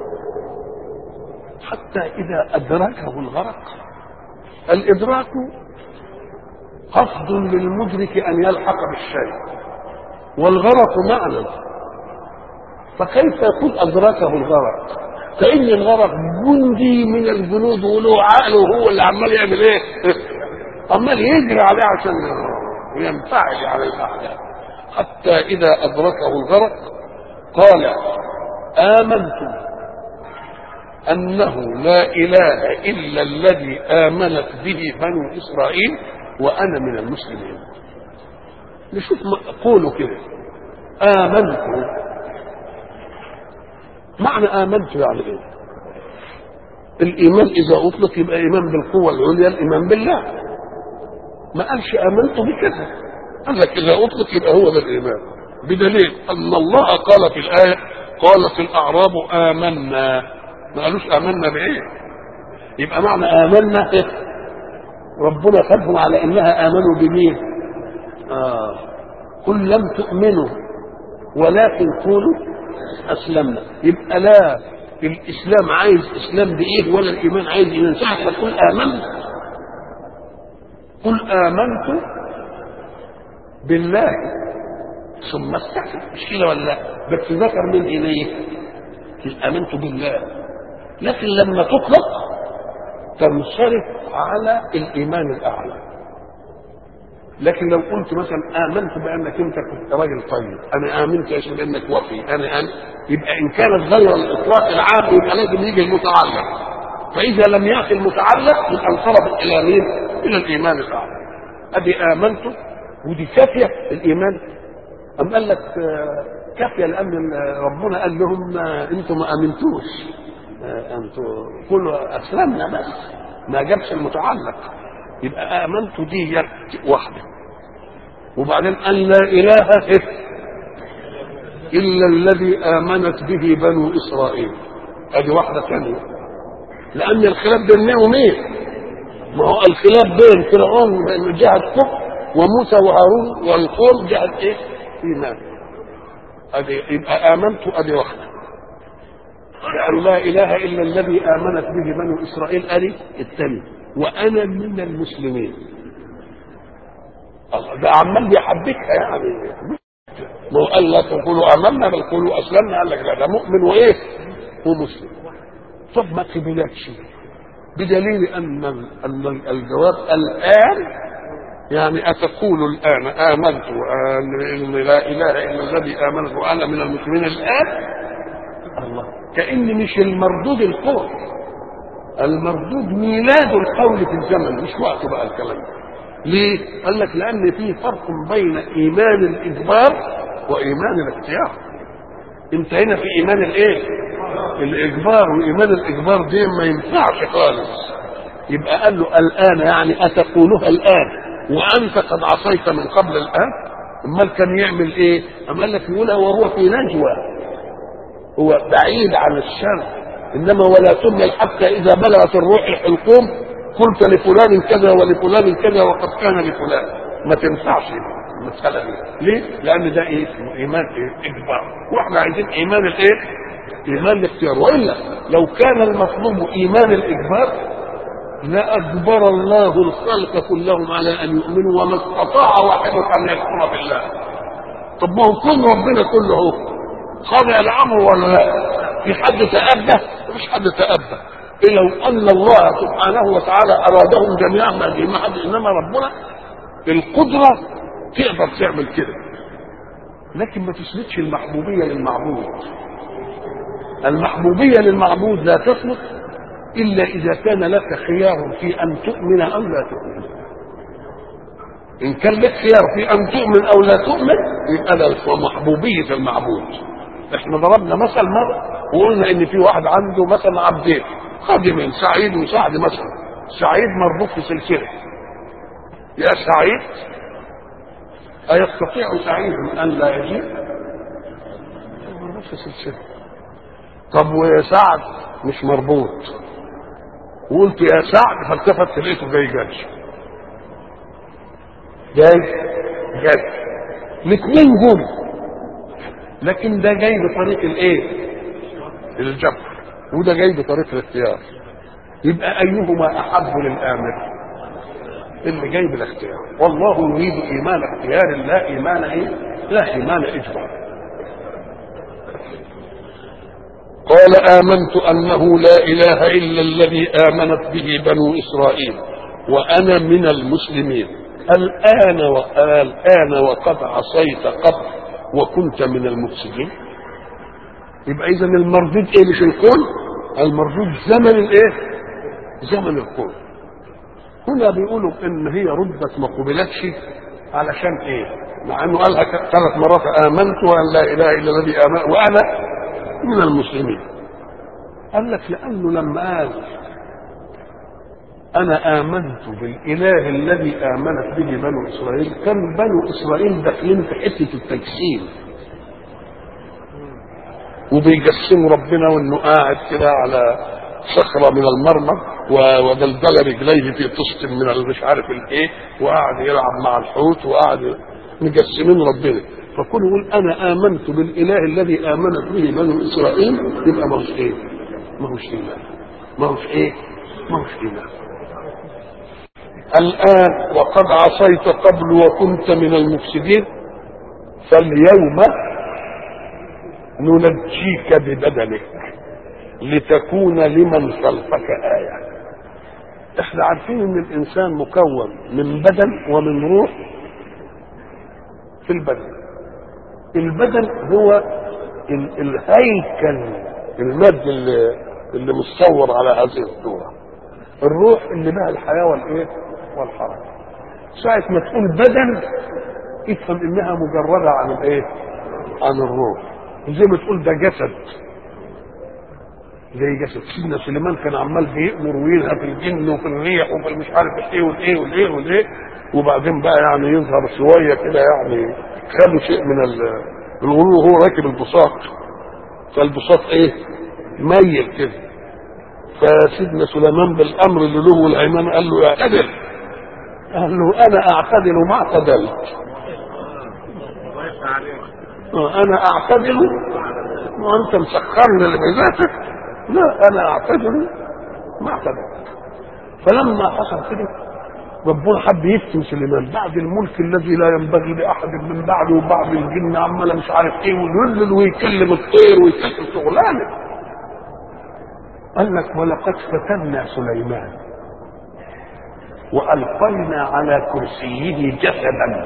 حتى اذا ادركه الغرق الادراك قصد للمدرك ان يلحق بالشيء والغرق معنى فكيف يكون ادركه الغرق كان الغرق جندي من الجنود وله عقل وهو اللي عمال يعمل ايه عمال يجري عليه عشان ينفعل على الاحداث حتى اذا ادركه الغرق قال امنت انه لا اله الا الذي امنت به بنو اسرائيل وانا من المسلمين نشوف قولوا كده امنت معنى امنت يعني ايه الايمان اذا اطلق يبقى ايمان بالقوه العليا الايمان بالله ما قالش امنت بكذا قال لك اذا اطلق يبقى هو ده الايمان بدليل ان الله قال في الايه قالت الاعراب امنا ما قالوش امنا بايه يبقى معنى امنا إيه؟ ربنا خدهم على انها امنوا بمين آه. قل لم تؤمنوا ولكن قولوا اسلمنا يبقى لا الاسلام عايز اسلام بايه ولا الايمان عايز ايمان ساعه ما تقول امنت قل امنت بالله ثم استقم مش كده ولا لا بس ذكر من اليه امنت بالله لكن لما تطلق تنصرف على الايمان الاعلى لكن لو قلت مثلا امنت بانك انت كنت راجل طيب انا امنت يا شيخ بانك وفي انا أن يبقى ان كانت غير الاطلاق العام يبقى لازم يجي المتعلق فاذا لم ياتي المتعلق يبقى انصرفت الى مين؟ الى الايمان الاعلى ادي امنت ودي كافيه الايمان ام قال لك كافيه لان ربنا قال لهم انتم ما امنتوش انتم كلوا اسلمنا بس ما جابش المتعلق يبقى امنت دي واحده وبعدين ان لا اله الا الذي امنت به بنو اسرائيل ادي واحده ثانيه لان الخلاف بين مين ومين ما هو الخلاف بين فرعون من جهه كفر وموسى وهارون والقوم جهه ايه ايمان ادي يبقى امنت ادي واحده لأن لا إله إلا الذي آمنت به بنو إسرائيل أدي الثاني وأنا من المسلمين الله ده عمال بيحبكها يعني ما هو قال لا تقولوا آمنا بل قولوا أسلمنا قال لك لا ده مؤمن وإيه؟ ومسلم طب ما قبلتش بدليل أن أن الجواب الآن يعني أتقول الآن آمنت وأن لا إله إلا الذي آمنت وأنا من المسلمين الآن الله كأن مش المردود القول المردود ميلاد القول في الزمن مش وقته بقى الكلام ليه؟ قال لك لأن في فرق بين إيمان الإجبار وإيمان الاختيار أنت هنا في إيمان الإيه؟ الإجبار وإيمان الإجبار دي ما ينفعش خالص يبقى قال له الآن يعني أتقولها الآن وأنت قد عصيت من قبل الآن أمال كان يعمل إيه؟ أما قال لك يقولها وهو في نجوى هو بعيد عن الشر انما ولا تمنى حتى اذا بلغت الروح الحلقوم قلت لفلان كذا ولفلان كذا وقد كان لفلان ما تنفعش المساله دي ليه؟ لان ده ايه اسمه ايمان إيه؟ اجبار واحنا عايزين ايمان الايه؟ ايمان الاختيار والا لو كان المطلوب ايمان الاجبار لاجبر الله الخلق كلهم على ان يؤمنوا وما استطاع واحد ان يكفر بالله طب ما هو كون ربنا كله هو خاضع الامر ولا لا؟ في حد تأبى؟ مفيش حد تأبى. إيه لو أن الله سبحانه وتعالى أرادهم جميعا ما حد إنما ربنا القدرة تقدر تعمل كده. لكن ما تثبتش المحبوبية للمعبود. المحبوبية للمعبود لا تثبت إلا إذا كان لك خيار في أن تؤمن أو لا تؤمن. إن كان لك خيار في أن تؤمن أو لا تؤمن يبقى ده محبوبية المعبود. احنا ضربنا مثل مره وقلنا ان في واحد عنده مثلا عبدين خادمين سعيد وسعد مثلا سعيد مربوط في سلسله يا سعيد أيستطيع سعيد أن لا يجيب؟ مربوط في سلسلة طب وسعد مش مربوط وقلت يا سعد فالتفت لقيته جاي جاي جاي جاي الاثنين جم لكن ده جاي بطريق الايه الجبر وده جاي بطريق الاختيار يبقى ايهما احب للامر اللي جاي بالاختيار والله يريد ايمان اختيار لا ايمان ايه لا ايمان اجبار قال امنت انه لا اله الا الذي امنت به بنو اسرائيل وانا من المسلمين الان والان وقد عصيت قبل وكنت من المفسدين يبقى اذا المردود ايه مش الكون المردود زمن الايه زمن الكون هنا بيقولوا ان هي ردت ما قبلتش علشان ايه مع انه قالها ثلاث مرات امنت وان لا اله الا الذي امن وانا من المسلمين قال لك لانه لما قال انا امنت بالاله الذي امنت به بنو اسرائيل كان بنو اسرائيل داخلين في حته التجسيم وبيجسموا ربنا وانه قاعد كده على صخره من المرمر و- ودلدل رجليه في طست من ال- مش عارف الايه وقاعد يلعب مع الحوت وقاعد مجسمين ربنا فكل يقول انا امنت بالاله الذي امنت به بنو اسرائيل يبقى ما هوش ايه؟ ما هوش ايمان ما هوش ايه؟ ما هوش ايمان الان وقد عصيت قبل وكنت من المفسدين فاليوم ننجيك ببدنك لتكون لمن خلفك آية احنا عارفين ان الانسان مكون من بدن ومن روح في البدن البدن هو ال- الهيكل المادي اللي, اللي متصور على هذه الصورة الروح اللي بها الحياة والايه والحركة ساعة ما تقول بدن افهم انها مجردة عن الايه عن الروح زي ما تقول ده جسد زي جسد سيدنا سليمان كان عمال بيأمر وينهى في الجن وفي الريح وفي مش عارف ايه والايه والايه والايه وبعدين بقى يعني يظهر شويه كده يعني خدوا شيء من ال- الغلو وهو راكب البساط فالبساط ايه ميل كده فسيدنا سليمان بالامر اللي له والايمان قال له اعتدل قال له انا اعتدل ما اعتدلت آه، انا اعتدل وانت مسخرني لبذاتك لا انا اعتدل ما اعتدلت فلما حصل كده ربنا حب يفتن سليمان بعد الملك الذي لا ينبغي لاحد من بعده وبعض الجن عماله مش عارف ايه ويهلل ويكلم الطير ويكلم شغلانه قال لك ولقد فتنا سليمان والقينا على كرسيه جسدا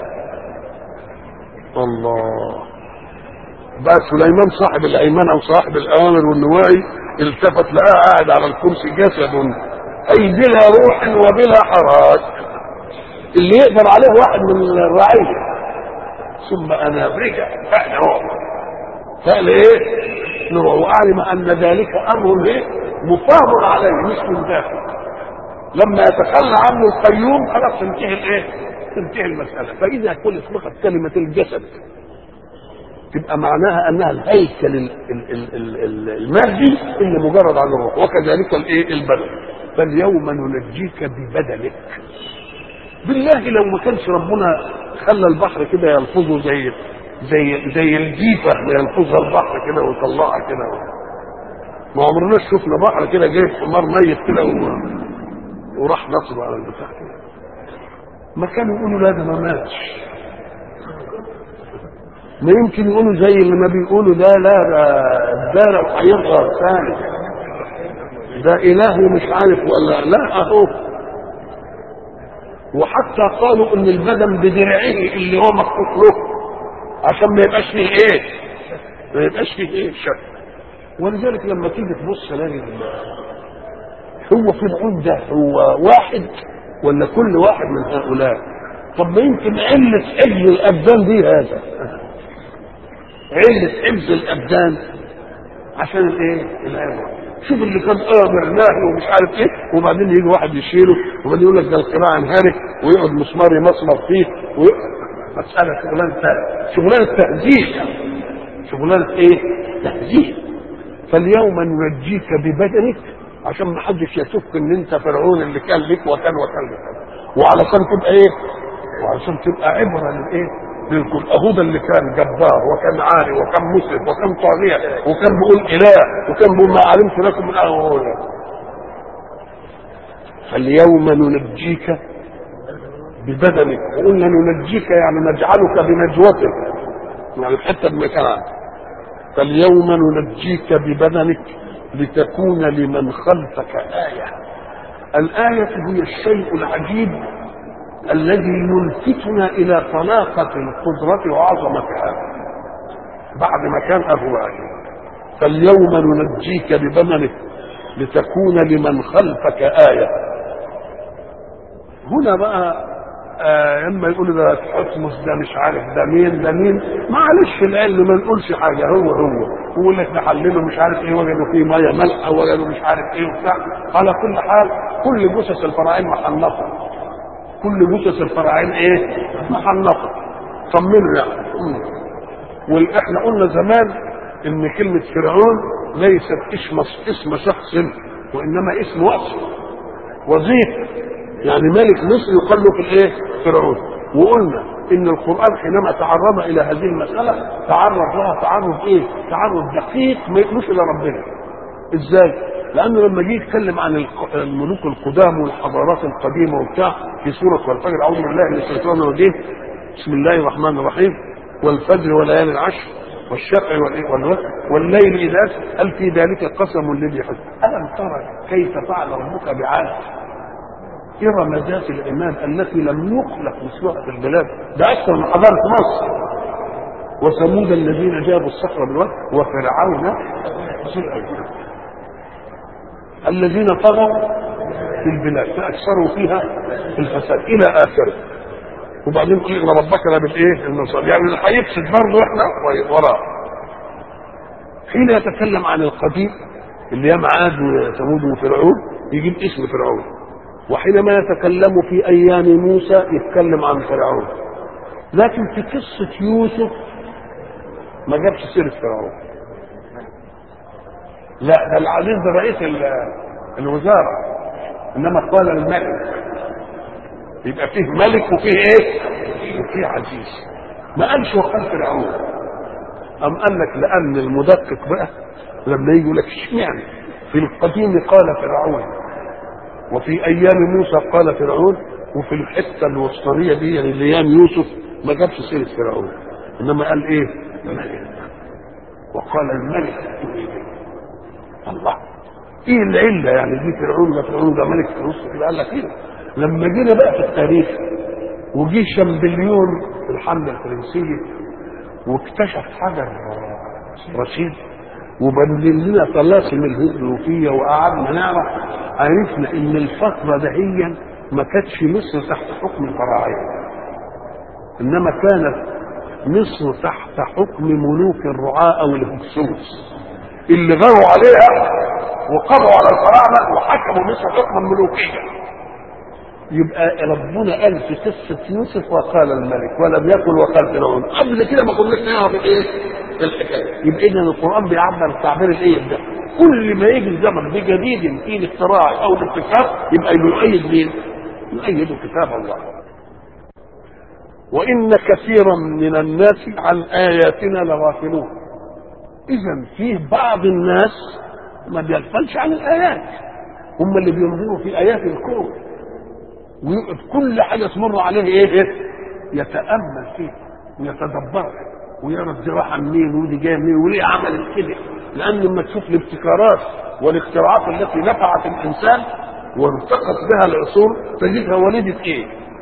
الله بقى سليمان صاحب الايمان او صاحب الاوامر والنواهي التفت لقاه قاعد على الكرسي جسد اي بلا روح وبلا حراك اللي يقدر عليه واحد من الرعيه ثم انا رجع فعل روح فعل ايه؟ نوع وعلم ان ذلك امر ايه؟ مفاض عليه مش من داخل لما يتخلى عنه القيوم خلاص تنتهي الايه؟ تنتهي المساله فاذا كل اطلقت كلمه الجسد تبقى معناها انها الهيكل ال- ال- ال- ال- ال- المادي اللي مجرد عن الروح وكذلك الايه البدن فاليوم ننجيك ببدنك بالله لو ما كانش ربنا خلى البحر كده يلفظه زي زي زي الجيفه اللي يلفظها البحر كده ويطلعها كده ما عمرناش شفنا بحر كده جايب حمار ميت كده و- وراح نصب على البتاع كده ما كانوا يقولوا لا ده ما ماتش ما يمكن يقولوا زي اللي ما بيقولوا ده لا ده الدار هيظهر ثاني ده اله مش عارف ولا لا اهو وحتى قالوا ان البدن بدرعه اللي هو مخطوط له عشان ما يبقاش فيه ايه ما يبقاش فيه ايه شك ولذلك لما تيجي تبص تلاقي هو فرعون ده هو واحد ولا كل واحد من هؤلاء طب ما يمكن علة حفظ الأبدان دي هذا علة حفظ الأبدان عشان الايه؟ العبرة شوف اللي كان امر ناهي ومش عارف ايه وبعدين يجي واحد يشيله وبعدين يقول لك ده القراءة انهارت ويقعد مسمار يمسمر فيه ويقعد مسألة شغلانة شغلانة تهزيز شغلانة ايه؟ تهزيز فاليوم ننجيك ببدنك عشان ما حدش يشك ان انت فرعون اللي كان لك وكان وكان وكان وعلشان تبقى ايه؟ وعلشان تبقى عبره للايه؟ للكل اهو ده اللي كان جبار وكان عالي وكان مسرف وكان طاغيه وكان بيقول اله وكان بيقول ما علمت لكم من اهل فاليوم ننجيك ببدنك وقلنا ننجيك يعني نجعلك بنجوتك يعني حتى بمكان فاليوم ننجيك ببدنك لتكون لمن خلفك آية الآية هي الشيء العجيب الذي يلفتنا إلى طلاقة القدرة وعظمتها بعد ما كان أهواء فاليوم ننجيك ببدنك لتكون لمن خلفك آية هنا بقى آه اما يقولوا ده حتمس ده مش عارف ده مين ده مين معلش العلم ما نقولش حاجه هو هو يقول لك نحلله مش عارف ايه وجدوا فيه ميه ملح وجدوا مش عارف ايه وبتاع على كل حال كل جثث الفراعين محنطه كل جثث الفراعين ايه محنطه طمنوا يعني واحنا قلنا زمان ان كلمه فرعون ليست اسم اسم شخص وانما اسم وصف وظيفه يعني ملك مصر يقال له في الايه؟ فرعون وقلنا ان القران حينما تعرض الى هذه المساله تعرض لها تعرض ايه؟ تعرض دقيق ما يقولوش الى ربنا. ازاي؟ لانه لما جه يتكلم عن الق- الملوك القدام والحضارات القديمه وبتاع في سوره والفجر اعوذ بالله من الشيطان الرجيم بسم الله الرحمن الرحيم والفجر وليالي العشر والشفع والإيه؟ والوتر والليل اذا أسر هل في ذلك قسم لذي حجر الم ترى كيف فعل ربك بعاد إرم ذات العماد التي لم يخلق مثلها في البلاد ده أكثر من حضارة مصر وثمود الذين جابوا الصخر بالواد وفرعون ذي الأوتاد الذين طغوا في البلاد فأكثروا فيها في الفساد إلى آخره وبعدين قل إن ربك لا بالإيه المصاب يعني اللي هيفسد برضه إحنا وراه حين يتكلم عن القديم اللي هي عاد وثمود وفرعون يجيب اسم فرعون وحينما يتكلم في ايام موسى يتكلم عن فرعون لكن في قصه يوسف ما جابش سيره فرعون لا ده العزيز ده رئيس ال- الوزاره انما قال الملك يبقى فيه ملك وفيه ايه؟ وفيه عزيز ما قالش وقال فرعون أم قال لك لأن المدقق بقى لما يجي يقول لك اشمعنى في القديم قال فرعون وفي ايام موسى قال فرعون وفي الحته الوسطانيه دي يعني ايام يوسف ما جابش سيره فرعون انما قال ايه؟ الملك وقال الملك ائتوني به. الله ايه العله يعني دي فرعون ده فرعون ده ملك في النص كده قال لك كده لما جينا بقى في التاريخ وجي شامبليون في الحمله الفرنسيه واكتشف حجر رشيد وبدل لنا طلاسم الهيروغليفيه وقعدنا نعرف عرفنا ان الفتره دهيا ما كانتش مصر تحت حكم الفراعنه انما كانت مصر تحت حكم ملوك الرعاة او الهكسوس اللي غاروا عليها وقضوا على الفراعنه وحكموا مصر حكما ملوكيا يبقى ربنا قال في قصة يوسف وقال الملك ولم يقل وقال فرعون قبل كده ما كناش نعرف ايه الحكاية يبقى اذا القرآن بيعبر التعبير الايه ده كل ما يجي الزمن بجديد في الاختراع او الابتكار يبقى يؤيد مين؟ يؤيد كتاب الله وإن كثيرا من الناس عن آياتنا لغافلون إذا فيه بعض الناس ما بيغفلش عن الآيات هم اللي بينظروا في آيات الكون ويقعد كل حاجه تمر عليه ايه ايه يتامل فيه ويتدبر ويرى الزراعه منين ودي جايه منين وليه عملت كده لان لما تشوف الابتكارات والاختراعات التي نفعت الانسان وارتقت بها العصور تجدها ولدت ايه؟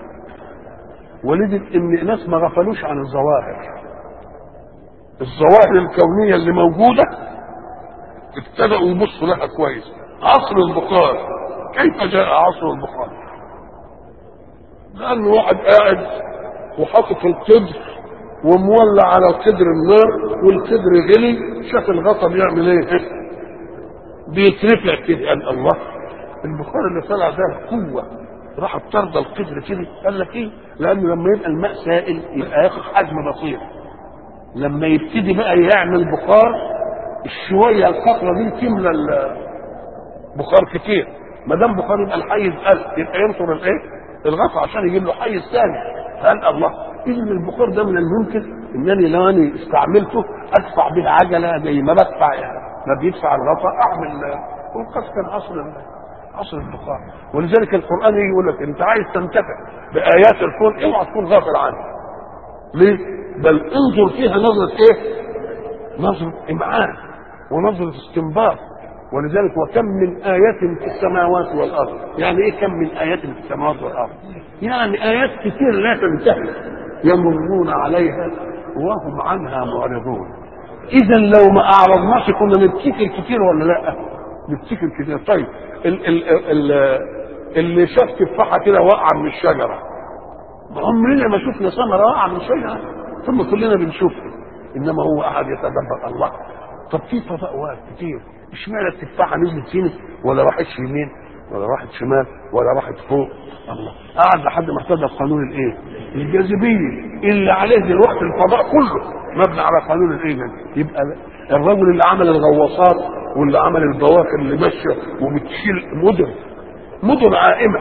ولدت ان ناس ما غفلوش عن الظواهر الظواهر الكونيه اللي موجوده ابتدأوا يبصوا لها كويس عصر البخار كيف جاء عصر البخار؟ لأن واحد قاعد وحاطط القدر ومولع على القدر النار والقدر غلي شاف الغطا بيعمل ايه؟ بيترفع كده قال الله البخار اللي طلع ده قوه راح ترضى القدر كده قال لك ايه؟ لانه لما يبقى الماء سائل يبقى ياخد حجم بسيط لما يبتدي بقى يعمل بخار الشويه القطره دي تملى البخار كتير ما دام بخار يبقى الحيز قل يبقى ينطر الايه؟ الغطا عشان يجيب له حيز ثاني قال الله اذا البخار ده من الممكن انني لو انا استعملته ادفع به عجله زي ما بدفع يعني ما بيدفع الغطا اعمل وقد كان عصر عصر البخار ولذلك القران يجي يقول لك انت عايز تنتفع بايات الكون اوعى تكون غافل عنها ليه؟ بل انظر فيها نظره ايه؟ نظره امعان ونظره استنباط ولذلك وكم من آيات في السماوات والأرض يعني إيه كم من آيات في السماوات والأرض يعني آيات كثير لا تنتهي يمرون عليها وهم عنها معرضون إذا لو ما أعرضناش كنا نبتكر كتير ولا لا نبتكر كتير طيب ال ال ال اللي شاف تفاحة كده واقعة من الشجرة عمرنا ما شفنا ثمرة واقعة من الشجرة ثم كلنا بنشوفها إنما هو قاعد يتدبر الله طب في تفاؤلات كتير اشمعنى التفاحه نزلت هنا ولا راحت يمين ولا راحت شمال ولا راحت فوق الله قعد لحد ما اهتدى قانون الايه؟ الجاذبيه اللي عليه دلوقتي الفضاء كله مبني على قانون الايه يبقى الرجل اللي عمل الغواصات واللي عمل البواخر اللي ماشيه وبتشيل مدن مدن عائمه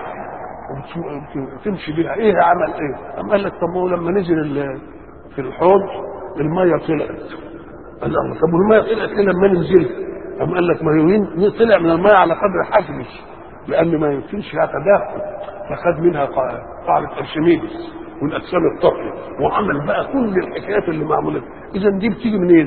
وتمشي بيها ايه عمل ايه؟ قام قال لك طب ما هو لما نزل ال- في الحوض الميه طلعت قال له الله، طب والميه طلعت ليه لما نزلت؟ قام قال لك ما هو مين طلع من الميه على قدر حجمه لان ما يمكنش فيها تداخل فخد منها قا- قاعده ارشميدس والاجسام الطافيه وعمل بقى كل الحكايات اللي معموله اذا دي بتيجي منين؟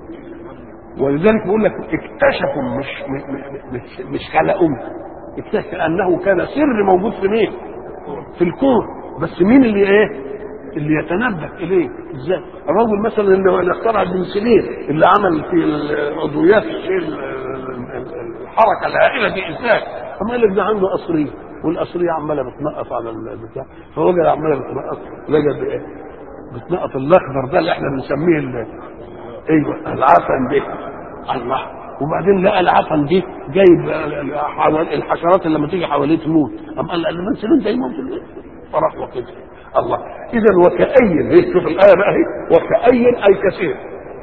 ولذلك بقول لك اكتشفوا مش مش مش, مش خلقوا اكتشف انه كان سر موجود في مين؟ في الكون بس مين اللي ايه؟ اللي يتنبه اليه ازاي؟ الرجل مثلا اللي اللي اخترع البنسلين اللي عمل في العضويات الشيء ال- ال- ال- الحركه الهائله دي ازاي؟ اما قال لك ده عنده قصريه والقصريه عماله بتنقص على البتاع فوجد عماله بتنقص وجد ايه؟ بتنقط الاخضر ده اللي احنا بنسميه ال- ايوه العفن ده الله وبعدين لقى العفن دي جايب حوال- الحشرات اللي لما تيجي حواليه تموت قام قال البنسلين ده يموت البيت فراح وكده الله اذا وكأي هي شوف الايه بقى اهي وكأي اي كثير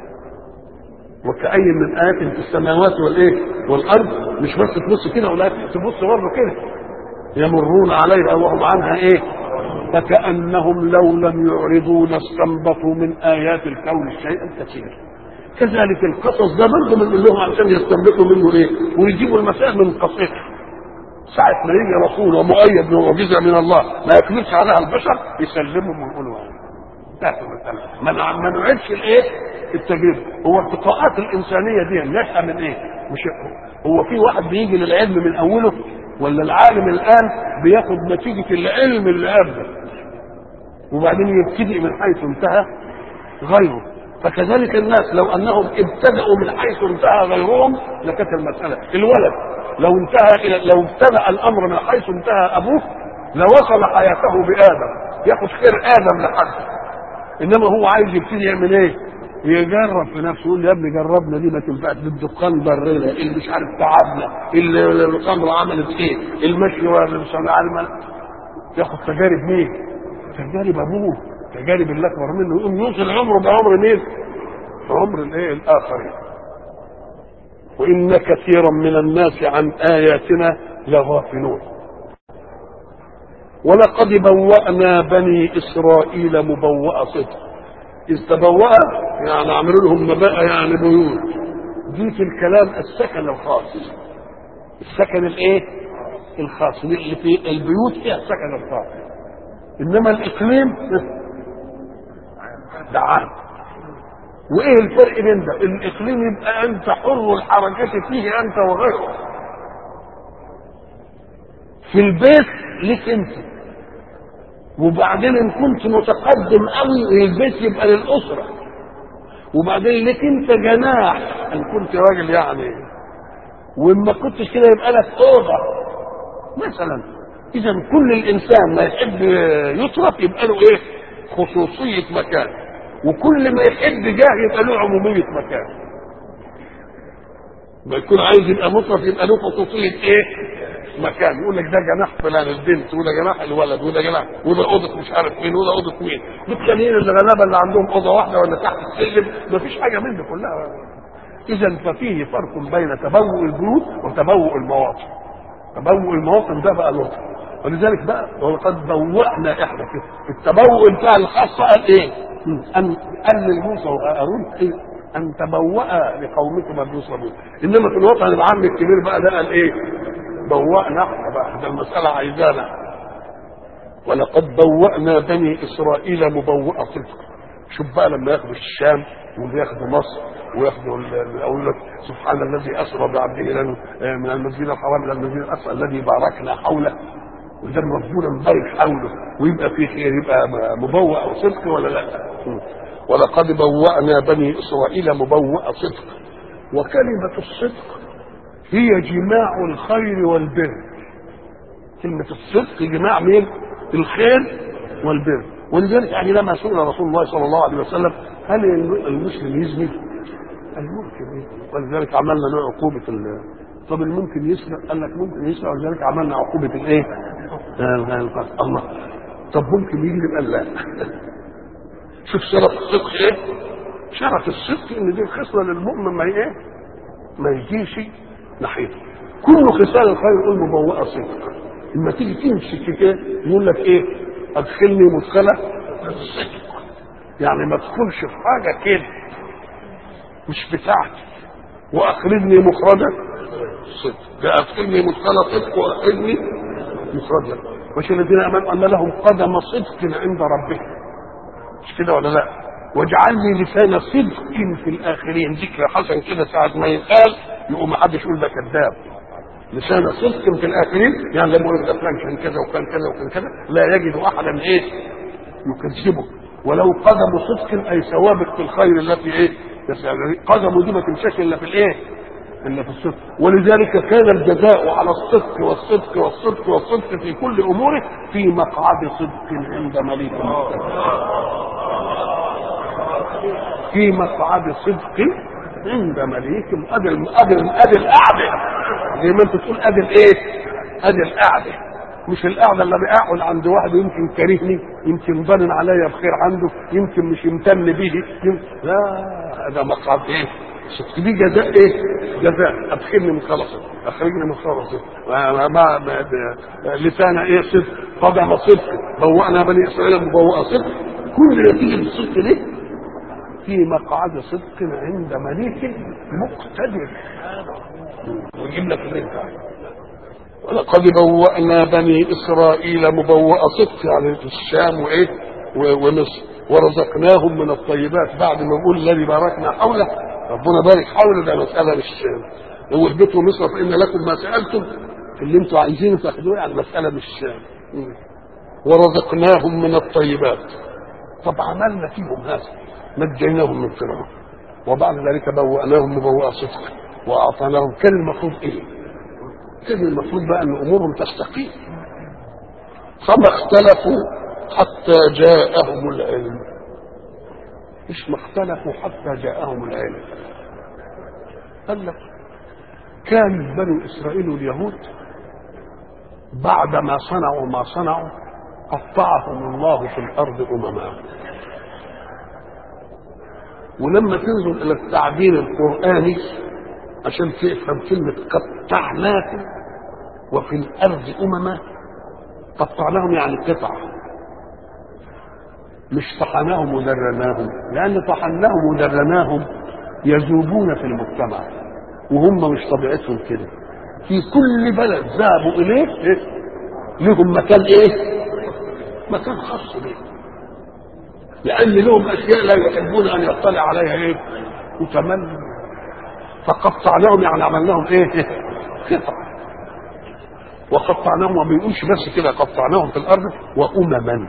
وكأي من آيات في السماوات والايه والارض مش بس تبص كده ولا تبص برضه كده يمرون عليها وهم عنها ايه فكأنهم لو لم يعرضوا لاستنبطوا من آيات الكون شيئا كثيرا كذلك القصص ده برضه بنقول لهم علشان يستنبطوا منه ايه ويجيبوا المسائل من قصتها ساعة ما يجي رسول ومؤيد بمعجزة من الله ما يكذبش عليها البشر يسلمهم ويقولوا انتهت المسألة ما نع- ما نعيدش الايه التجربة هو ارتقاءات الإنسانية دي نشأة من ايه مش هو في واحد بيجي للعلم من أوله ولا العالم الآن بياخد نتيجة العلم اللي قبله وبعدين يبتدئ من حيث انتهى غيره فكذلك الناس لو انهم ابتدأوا من حيث انتهى غيرهم لكانت المسألة الولد لو انتهى الى لو ابتدأ الامر من حيث انتهى ابوه لوصل حياته بآدم ياخد خير آدم لحد انما هو عايز يبتدي يعمل ايه؟ يجرب في نفسه يقول يا ابني جربنا دي ما تنفعش الدخان ضرنا اللي مش عارف تعبنا اللي الخمر عملت ايه المشي ولا مش عارف ياخد تجارب مين؟ تجارب ابوه تجارب اللي اكبر منه يقوم يوصل عمره بعمر مين؟ عمر الايه؟ الاخرين وان كثيرا من الناس عن اياتنا لغافلون ولقد بوأنا بني إسرائيل مبوأ صدق إذ تبوأ يعني عملوا لهم مباء يعني بيوت دي في الكلام السكن الخاص السكن الايه؟ الخاص اللي في البيوت فيها السكن الخاص انما الاقليم ده عام وايه الفرق بين ده؟ الاقليم يبقى انت حر الحركه فيه انت وغيرك في البيت ليك انت وبعدين ان كنت متقدم قوي البيت يبقى للاسره وبعدين ليك انت جناح ان كنت راجل يعني وما كنتش كده يبقى لك اوضه مثلا اذا كل الانسان ما يحب يترك يبقى له ايه خصوصيه مكان وكل ما يحب جاه يبقى له عموميه مكان ما يكون عايز يبقى مطرف يبقى له خصوصيه ايه مكان يقول لك ده جناح فلان البنت وده جناح الولد وده جناح وده اوضه مش عارف مين وده اوضه مين بالتانيين الغلابه اللي عندهم اوضه واحده ولا تحت السلم ما فيش حاجه من دي كلها اذا ففيه فرق بين تبوء البيوت وتبوء المواطن تبوء المواطن ده بقى لطف ولذلك بقى ولقد بوأنا احنا كده التبوء بتاع الخاصه قال ايه؟ ان قال لموسى وهارون إيه؟ ان تبوأ لقومكم ما بيصلون انما في الوطن العام الكبير بقى ده قال ايه؟ بوأنا احنا بقى ده المساله عايزانا ولقد بوأنا بني اسرائيل مبوأ صدق شوف بقى لما ياخدوا الشام وياخدوا مصر وياخدوا اقول لك سبحان الذي اسرى بعبده من المسجد الحرام الى المسجد الاقصى الذي باركنا حوله وده ربنا مبارك حوله ويبقى فيه خير يبقى مبوأ وصدق ولا لا؟ ولقد بوأنا بني اسرائيل مبوأ صدق وكلمة الصدق هي جماع الخير والبر كلمة الصدق جماع مين؟ الخير والبر ولذلك يعني لما سئل رسول الله صلى الله عليه وسلم هل المسلم يزني؟ قال ممكن ولذلك عملنا له عقوبة ال طب اللي ممكن يسرق قال لك ممكن يسرق ولذلك عملنا عقوبة الايه؟ الله طب ممكن يكذب قال لا شوف شرف الصدق ايه؟ شرف الصدق ان دي الخصله للمؤمن ما ايه ما يجيش ناحيته كل خصال الخير يقول مبوءه صدق لما تيجي تمسك كده يقول لك ايه ادخلني مدخله صدق يعني ما تدخلش في حاجه كده مش بتاعتي واخرجني مخرجا صدق ده ادخلني مدخله صدق واخرجني مخرجا مش الذين امنوا ان لهم قدم صدق عند ربهم مش كده ولا لا واجعل لي لسان صدق في الاخرين ذكر حسن كده ساعه ما يتقال يقوم ما حدش يقول ده كذاب لسان صدق في الاخرين يعني لما يقول ده فلان كان كذا وكان كذا وكان كذا لا يجد احدا ايه يكذبه ولو قدم صدق اي سوابق في الخير التي ايه قدمه دي ما تمشاش الا في الايه الا في الصدق ولذلك كان الجزاء على الصدق والصدق والصدق والصدق في كل اموره في مقعد صدق عند مليك في مقعد صدق عند مليك ادي ادي ادي القعده زي ما انت تقول ادي الايه؟ ادي القعده مش القعده اللي بقعد عند واحد يمكن كرهني يمكن ظن عليا بخير عنده يمكن مش يمتن به يمكن لا هذا مقعد ايه؟ صدق دي جزاء ايه؟ جزاء ادخلني من خلصه اخرجني من خلصه ما ما ما لسان ايه صدق قدم صدق بوأنا بني اسرائيل مبوأ صدق كل نتيجه الصدق دي في مقعد صدق عند مليك مقتدر ويجيب لك اللي انت ولقد بوأنا بني إسرائيل مبوأ صدق يعني في الشام وإيه ومصر ورزقناهم من الطيبات بعد ما نقول الذي باركنا حوله ربنا بارك حوله ده مسألة مش لو اهبطوا مصر فإن لكم ما سألتم اللي انتوا عايزينه تاخدوه يعني مسألة مش ورزقناهم من الطيبات طب عملنا فيهم هذا نجيناهم من فرعون وبعد ذلك بوأناهم مبوأ صدق وأعطيناهم كان المفروض إيه؟ كان المفروض بقى أن أمورهم تستقيم فما اختلفوا حتى جاءهم العلم مش ما اختلفوا حتى جاءهم العلم قال لك كان بنو إسرائيل واليهود بعدما صنعوا ما صنعوا قطعهم الله في الأرض أمما ولما تنظر الى التعبير القراني عشان تفهم كلمه قطعناكم وفي الارض امما قطعناهم يعني قطع مش طحناهم ودرناهم لان طحناهم ودرناهم يذوبون في المجتمع وهم مش طبيعتهم كده في كل بلد ذهبوا اليه لهم مكان ايه مكان خاص بيه لأن لهم أشياء لا يحبون أن يطلع عليها إيه؟ وتمنى فقطعناهم يعني عملناهم إيه؟ قطع وقطعناهم وما بيقولش بس كده قطعناهم في الأرض وأمما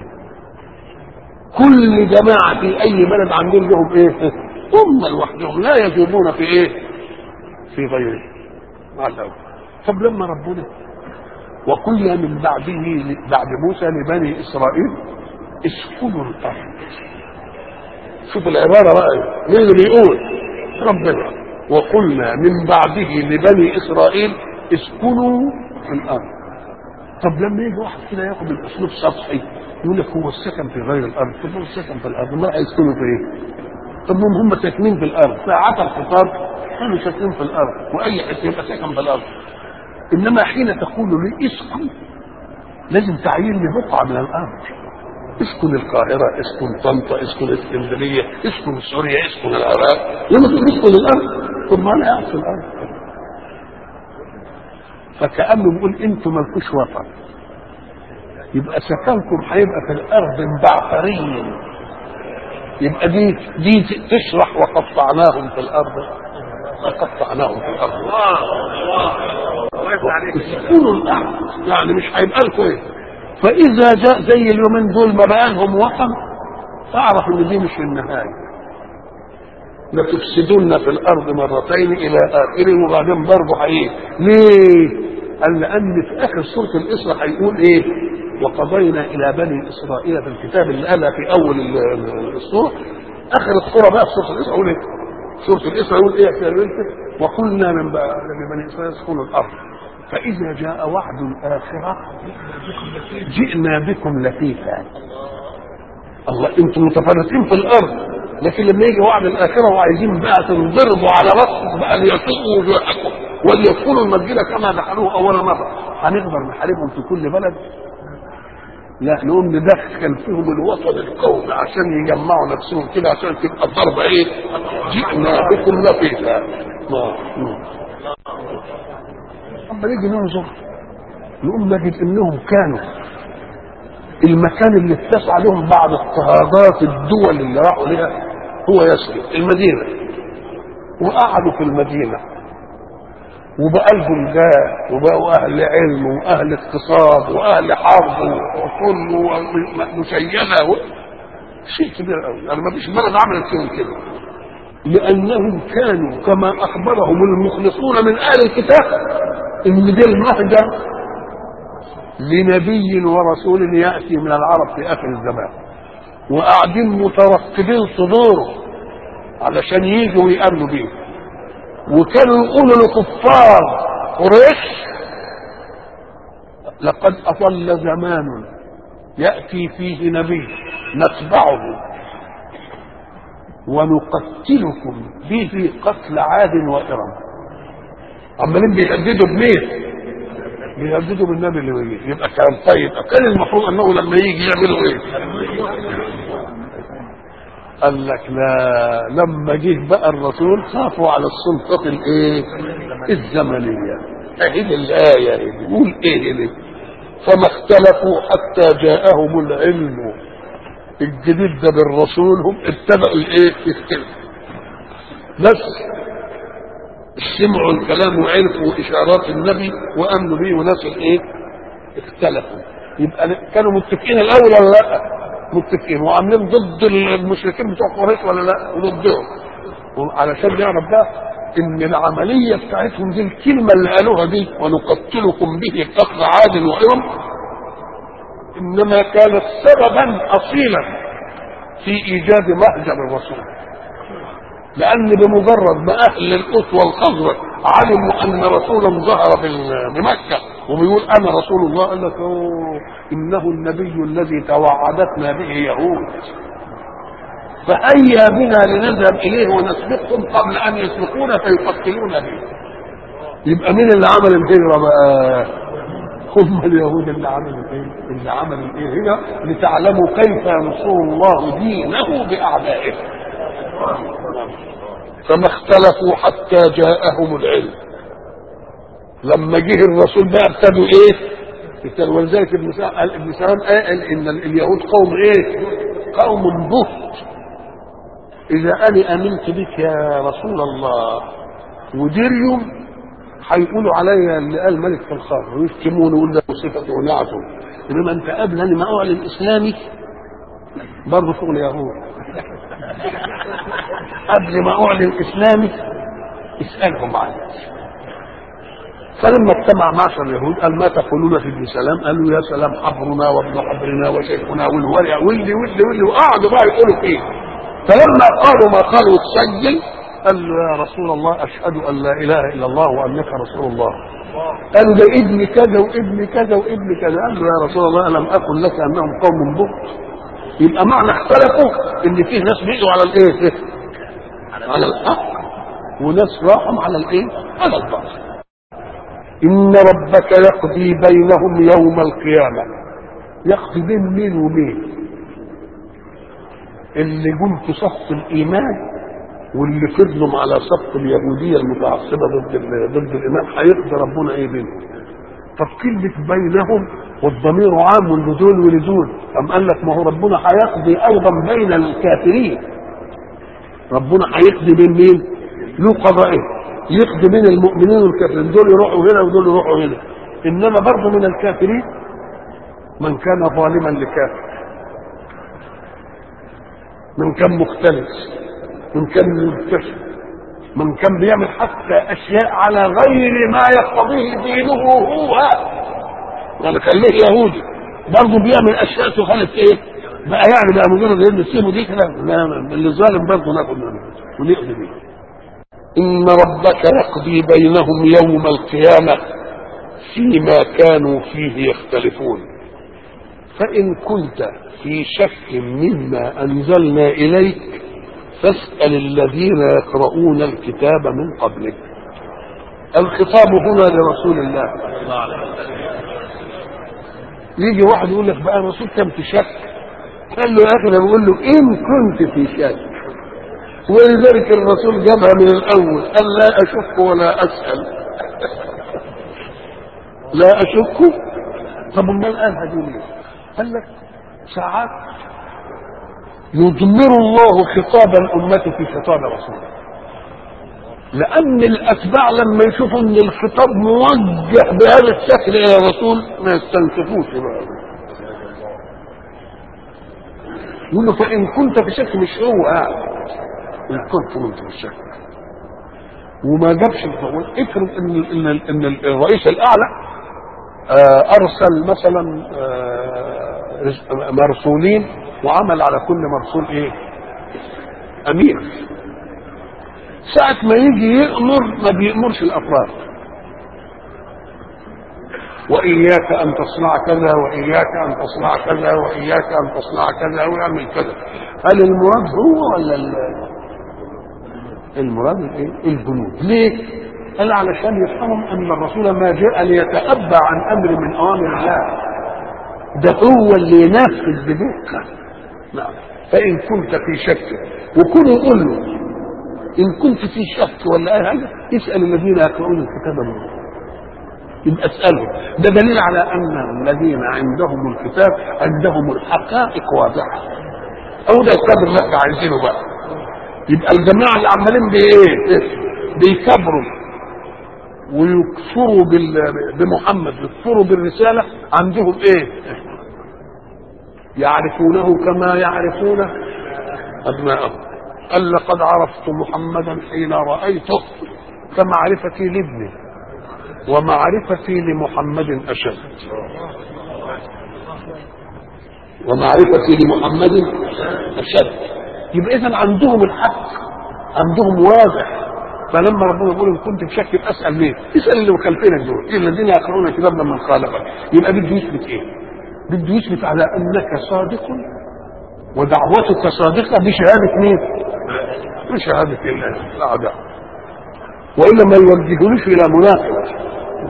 كل جماعة في أي بلد عندهم لهم إيه؟ هم لوحدهم لا يذوبون في إيه؟ في غيره مع الأول طب لما ربنا وقلنا من بعده بعد موسى لبني إسرائيل اسكنوا الارض شوف العباره بقى مين اللي بيقول ربنا وقلنا من بعده لبني اسرائيل اسكنوا في الارض طب لما يجي واحد كده ياخد الاسلوب سطحي يقول لك هو السكن في غير الارض طب هو السكن في الارض ما هيسكنوا في ايه؟ طب هم هم ساكنين في الارض ساعات الخطاب كانوا ساكنين في الارض واي حته يبقى ساكن في الارض انما حين تقول لي اسكن لازم تعيين لي بقعه من الارض اسكن القاهرة اسكن طنطا اسكن اسكندرية اسكن سوريا اسكن العراق لما تقول اسكن الأرض طب ما أنا قاعد في الأرض فكأنه بيقول أنتوا مالكوش وطن يبقى سكنكم هيبقى في الأرض بعثريا يبقى دي دي تشرح وقطعناهم في الأرض وقطعناهم في الأرض اسكنوا الأرض يعني مش هيبقى لكم ايه فإذا جاء زي اليومين دول ما بقى لهم وطن فاعرف إن دي مش النهاية لتفسدن في الأرض مرتين إلى آخره وبعدين برضه هيجي ليه؟ قال لأن في آخر سورة الإسراء هيقول إيه؟ وقضينا إلى بني إسرائيل في الكتاب اللي قالها في أول السورة آخر السورة بقى في سورة الإسراء يقول إيه؟ سورة الإسراء يقول إيه يا وقلنا من بني إسرائيل اسكنوا الأرض فإذا جاء وعد الآخرة جئنا بكم لفيفا الله انتم متفرسين في الارض لكن لما يجي وعد الاخره وعايزين بقى تنضربوا على راسهم بقى ليسوقوا ويحكوا وليدخلوا المسجد كما دخلوه اول مره هنقدر نحاربهم في كل بلد لا نقوم ندخل فيهم الوطن القومي عشان يجمعوا نفسهم كده عشان تبقى الضربه ايه؟ جئنا بكم لطيفا اما نيجي ننظر نقوم نجد انهم كانوا المكان اللي اتسع لهم بعد اضطهادات الدول اللي راحوا لها هو يثرب المدينه وقعدوا في المدينه وبقى لهم جاه وبقوا اهل علم واهل اقتصاد واهل حرب وعقول ومشينه و... شيء كبير قوي يعني ما فيش بلد عملت فيهم كده لانهم كانوا كما اخبرهم المخلصون من اهل الكتاب ان دي المهجر لنبي ورسول ياتي من العرب في اخر الزمان وقاعدين مترقبين صدوره علشان يجوا ويامنوا بيه وكانوا يقولوا لكفار قريش لقد اطل زمان ياتي فيه نبي نتبعه ونقتلكم به قتل عاد وارم عمالين بيهددوا بمين؟ بيهددوا بالنبي اللي بيجي يبقى كلام طيب كان المفروض انه لما يجي يعملوا ايه؟ قال لك لا لما جه بقى الرسول خافوا على السلطة الايه الزمنية اهي الاية اهي يقول ايه اللي فما اختلفوا حتى جاءهم العلم الجديد ده بالرسول هم اتبعوا الايه يختلفوا بس سمعوا الكلام وعرفوا اشارات النبي وامنوا به وناس الايه اختلفوا يبقى كانوا متفقين الاول ولا لا متفقين وعاملين ضد المشركين بتوع قريش ولا لا وضدهم علشان نعرف بقى ان العمليه بتاعتهم دي الكلمه اللي قالوها دي ونقتلكم به قتل عاد وارم انما كانت سببا اصيلا في ايجاد مهجر الرسول لان بمجرد ما اهل الاسوه والخزرج علموا ان رسولا ظهر بمكه وبيقول انا رسول الله قال لك اوه انه النبي الذي توعدتنا به يهود فهيا بنا لنذهب اليه ونسبقهم قبل ان يسبقونا فيقتلونا به يبقى مين اللي عمل الهجره بقى هم اليهود اللي عملوا ايه اللي عملوا ايه هنا لتعلموا كيف ينصر الله دينه باعدائه فما اختلفوا حتى جاءهم العلم لما جه الرسول بقى ابتدوا ايه ولذلك ابن سلام قال ابن سلام قال ان اليهود قوم ايه قوم بهت اذا انا امنت بك يا رسول الله وديريوم هيقولوا عليا اللي قال ملك في الخار ويشتموني ويقول لك صفته ونعته انما انت قبل ان ما اعلن اسلامي برضه شغل يهود قبل ما اعلن اسلامي اسالهم عني فلما اجتمع معشر اليهود قال ما تقولون في ابن سلام قالوا يا سلام حبرنا وابن حبرنا وشيخنا والورع واللي واللي واللي وقعدوا بقى يقولوا فيه فلما قالوا ما قالوا اتسجل قال له يا رسول الله اشهد ان لا اله الا الله وانك رسول الله قالوا ده ابن كذا وابن كذا وابن كذا قال له يا رسول الله الم اقل لك انهم قوم بهت يبقى معنى اختلفوا ان فيه ناس بقوا على الايه على الحق وناس راحوا على الايه على الباطل ان ربك يقضي بينهم يوم القيامه يقضي بين مين ومين اللي جم في صف الايمان واللي فضلوا على صف اليهوديه المتعصبه ضد ضد الايمان هيقضي ربنا ايه بينهم طب كلمه بينهم والضمير عام لدول ولدول أم قال لك ما هو ربنا هيقضي ايضا بين الكافرين ربنا هيقضي بين مين له قضائه يقضي بين المؤمنين والكافرين دول يروحوا هنا ودول يروحوا هنا انما برضه من الكافرين من كان ظالما لكافر من كان مختلف من كان مرتشي من كان بيعمل حتى اشياء على غير ما يقتضيه دينه هو يعني خليه يهودي برضه بيعمل اشياء تخالف ايه بقى يعني بقى مجرد ان نسيبه دي كده لا اللي ظالم برضه ناخد منه ونقضي بيه ان ربك يقضي بينهم يوم القيامه فيما كانوا فيه يختلفون فان كنت في شك مما انزلنا اليك فاسأل الذين يقرؤون الكتاب من قبلك الخطاب هنا لرسول الله يجي واحد يقول لك بقى الرسول كان في شك قال له يا اخي انا بقول له ان كنت في شك ولذلك الرسول جابها من الاول قال لا اشك ولا اسال لا اشك طب امال قالها دي ليه؟ قال لك ساعات يضمر الله خطاب الامه في خطاب رسوله لان الاتباع لما يشوفوا ان الخطاب موجه بهذا الشكل الى الرسول ما يستنكفوش بقى يقول له فان كنت في شك مش هو قاعد ان كنت كنت في شك وما جابش الفضل افرض ان ان ان الرئيس الاعلى آه ارسل مثلا آه مرسولين وعمل على كل مرسول ايه امير ساعة ما يجي يأمر ما بيأمرش الأفراد وإياك أن تصنع كذا وإياك أن تصنع كذا وإياك أن تصنع كذا ويعمل كذا هل المراد هو ولا ال- المراد الايه؟ الجنود ليه؟ قال علشان يفهموا أن الرسول ما جاء ليتأبى عن أمر من أوامر الله ده هو اللي ينفذ بدقة نعم فإن كنت في شك وكل يقول له ان كنت في شك ولا اي حاجه اسال الذين يقرؤون الكتاب منهم يبقى اسالهم ده دليل على ان الذين عندهم الكتاب عندهم الحقائق واضحه او ده الكتاب اللي احنا عايزينه بقى يبقى الجماعه اللي عمالين بايه بيكبروا ويكفروا بال... بمحمد يكفروا بالرساله عندهم ايه يعرفونه كما يعرفون ابناءهم قال لقد عرفت محمدا حين رأيته كمعرفتي لابني ومعرفتي لمحمد أشد ومعرفتي لمحمد أشد يبقى إذا عندهم الحق عندهم واضح فلما ربنا يقول ان كنت في شك اسال ليه؟ اسال اللي مخالفينك دول إيه الذين يقرؤون الكتاب من خالفك يبقى بده يثبت ايه؟ بده يثبت على انك صادق ودعوتك صادقه بشهاده مين؟ بشهادة الله الأعداء وإلا ما يوجهونيش إلى مناقضة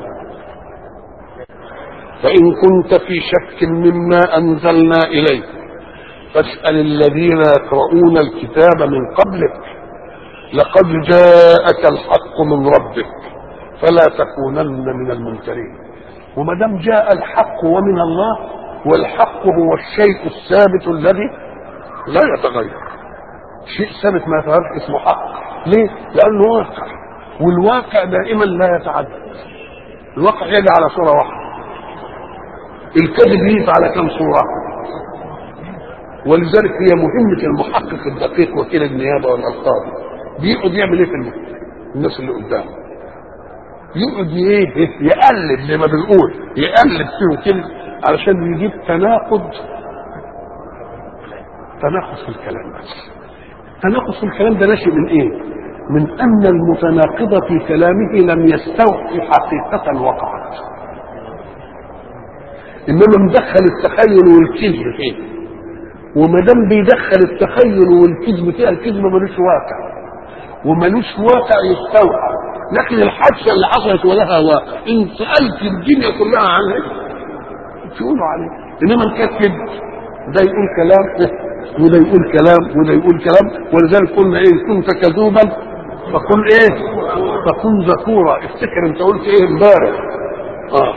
فإن كنت في شك مما أنزلنا إليك فاسأل الذين يقرؤون الكتاب من قبلك لقد جاءك الحق من ربك فلا تكونن من الممترين وما دام جاء الحق ومن الله والحق هو الشيء الثابت الذي لا يتغير شيء ثابت ما يتغيرش اسمه حق ليه؟ لأنه واقع والواقع دائما لا يتعدد الواقع يجي على صورة واحدة الكذب يجي على كم صورة ولذلك هي مهمة المحقق الدقيق وكيل النيابة ولا القاضي بيقعد يعمل ايه في الناس اللي قدامه يقعد ايه يقلب زي ما بنقول يقلب فيهم كده علشان يجيب تناقض تناقض في الكلام بس تناقض في الكلام ده ناشئ من ايه؟ من ان المتناقض في كلامه لم يستوحي حقيقة وقعت. انما مدخل التخيل والكذب فيه. وما دام بيدخل التخيل والكذب فيها الكذب ملوش واقع. وملوش واقع يستوحى. لكن الحادثة اللي حصلت ولها واقع، إن سألت الدنيا كلها عنها تقولوا عليه، إنما إن كانت كذب ده يقول كلام وده يقول كلام وده يقول كلام ولذلك قلنا ايه كنت كذوبا فكن ايه فكن ذكورا افتكر انت قلت ايه امبارح اه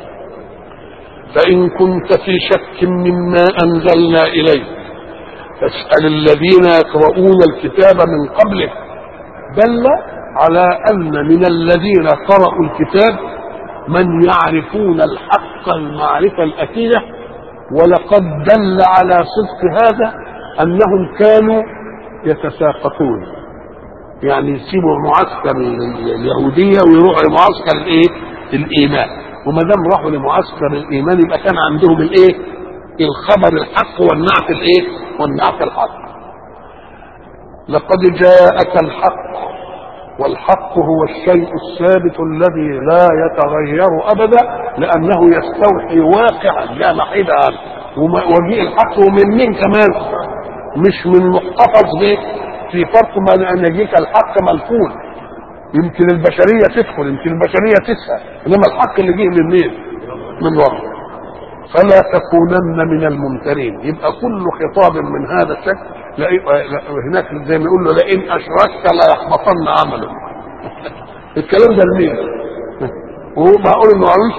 فان كنت في شك مما انزلنا اليك فاسال الذين يقرؤون الكتاب من قبلك دل على ان من الذين قرأوا الكتاب من يعرفون الحق المعرفة الأكيدة ولقد دل على صدق هذا انهم كانوا يتساقطون يعني يسيبوا معسكر اليهوديه ويروحوا لمعسكر الايه؟ الايمان وما دام راحوا لمعسكر الايمان يبقى كان عندهم الايه؟ الخبر الحق والنعت الايه؟ والنعت الحق. لقد جاءك الحق والحق هو الشيء الثابت الذي لا يتغير ابدا لانه يستوحي واقعا لا محيد عنه وجيء الحق ومن مين كمان مش من محتفظ به في فرق ما ان يجيك الحق ملفول يمكن البشريه تدخل يمكن البشريه تسهى انما الحق اللي جه من مين؟ من ربك فلا تكونن من الممترين يبقى كل خطاب من هذا الشكل لا لا- هناك زي ما يقول له لئن اشركت لا يحبطن عملك الكلام ده لمين؟ وهو معقول انه عاوز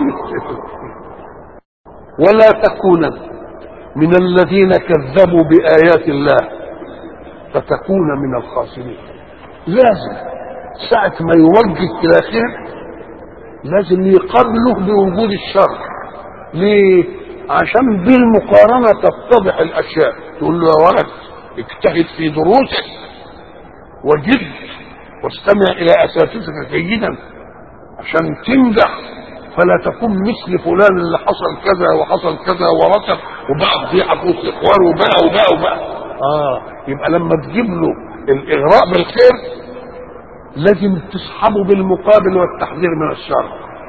ولا تكونن من الذين كذبوا بآيات الله فتكون من الخاسرين لازم ساعة ما يوجه إلى خير لازم يقابله بوجود الشر ليه؟ عشان بالمقارنة تتضح الأشياء تقول له يا ولد اجتهد في دروسك وجد واستمع إلى أساتذتك جيدا عشان تنجح فلا تكون مثل فلان اللي حصل كذا وحصل كذا ورتب وبقى فضيحه في وسط اخوانه وبقى وبقى وبقى اه يبقى لما تجيب له الاغراء بالخير لازم تسحبه بالمقابل والتحذير من الشر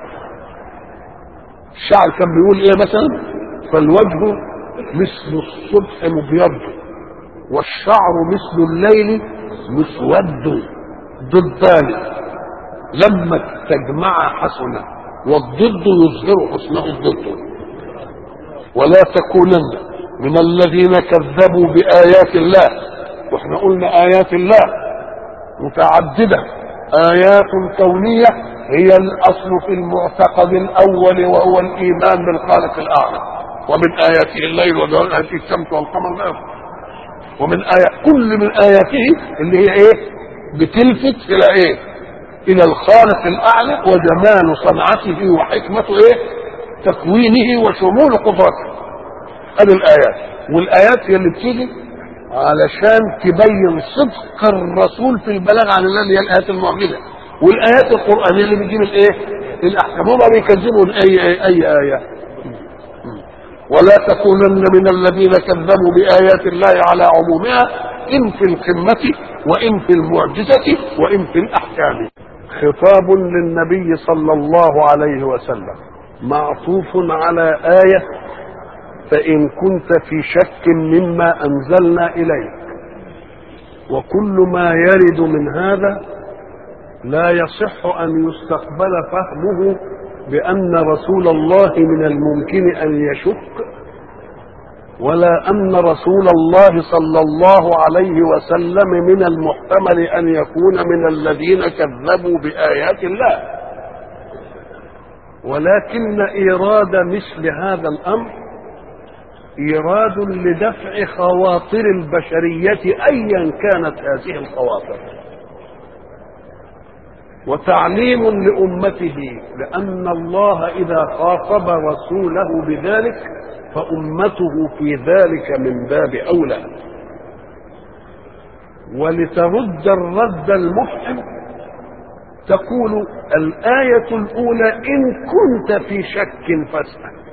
الشاعر كان بيقول ايه مثلا فالوجه مثل الصبح مبيض والشعر مثل الليل مسود ضدان لما تجمع حسنه والضد يظهر حسنه الضد ولا تكونن من الذين كذبوا بآيات الله واحنا قلنا آيات الله متعددة آيات كونية هي الأصل في المعتقد الأول وهو الإيمان بالخالق الأعلى ومن آياته الليل والنهار الشمس والقمر لا يفرق. ومن آيات كل من آياته اللي هي إيه بتلفت إلى إيه إلى الخالق الأعلى وجمال صنعته وحكمته إيه تكوينه وشمول قدرته هذه الآيات والآيات هي اللي بتيجي علشان تبين صدق الرسول في البلاغ عن الله اللي هي الآيات المعجزة والآيات القرآنية اللي بتجيب الإيه الأحكام هم بيكذبوا أي أي, أي آية ولا تكونن من الذين كذبوا بآيات الله على عمومها إن في القمة وإن في المعجزة وإن في الأحكام خطاب للنبي صلى الله عليه وسلم معطوف على آية فإن كنت في شك مما أنزلنا إليك وكل ما يرد من هذا لا يصح أن يستقبل فهمه بأن رسول الله من الممكن أن يشك ولا أن رسول الله صلى الله عليه وسلم من المحتمل أن يكون من الذين كذبوا بآيات الله ولكن إيراد مثل هذا الأمر إيراد لدفع خواطر البشرية أيا كانت هذه الخواطر وتعليم لأمته لأن الله إذا خاطب رسوله بذلك فأمته في ذلك من باب أولى ولترد الرد المفحم تقول الآية الأولى إن كنت في شك فاسأل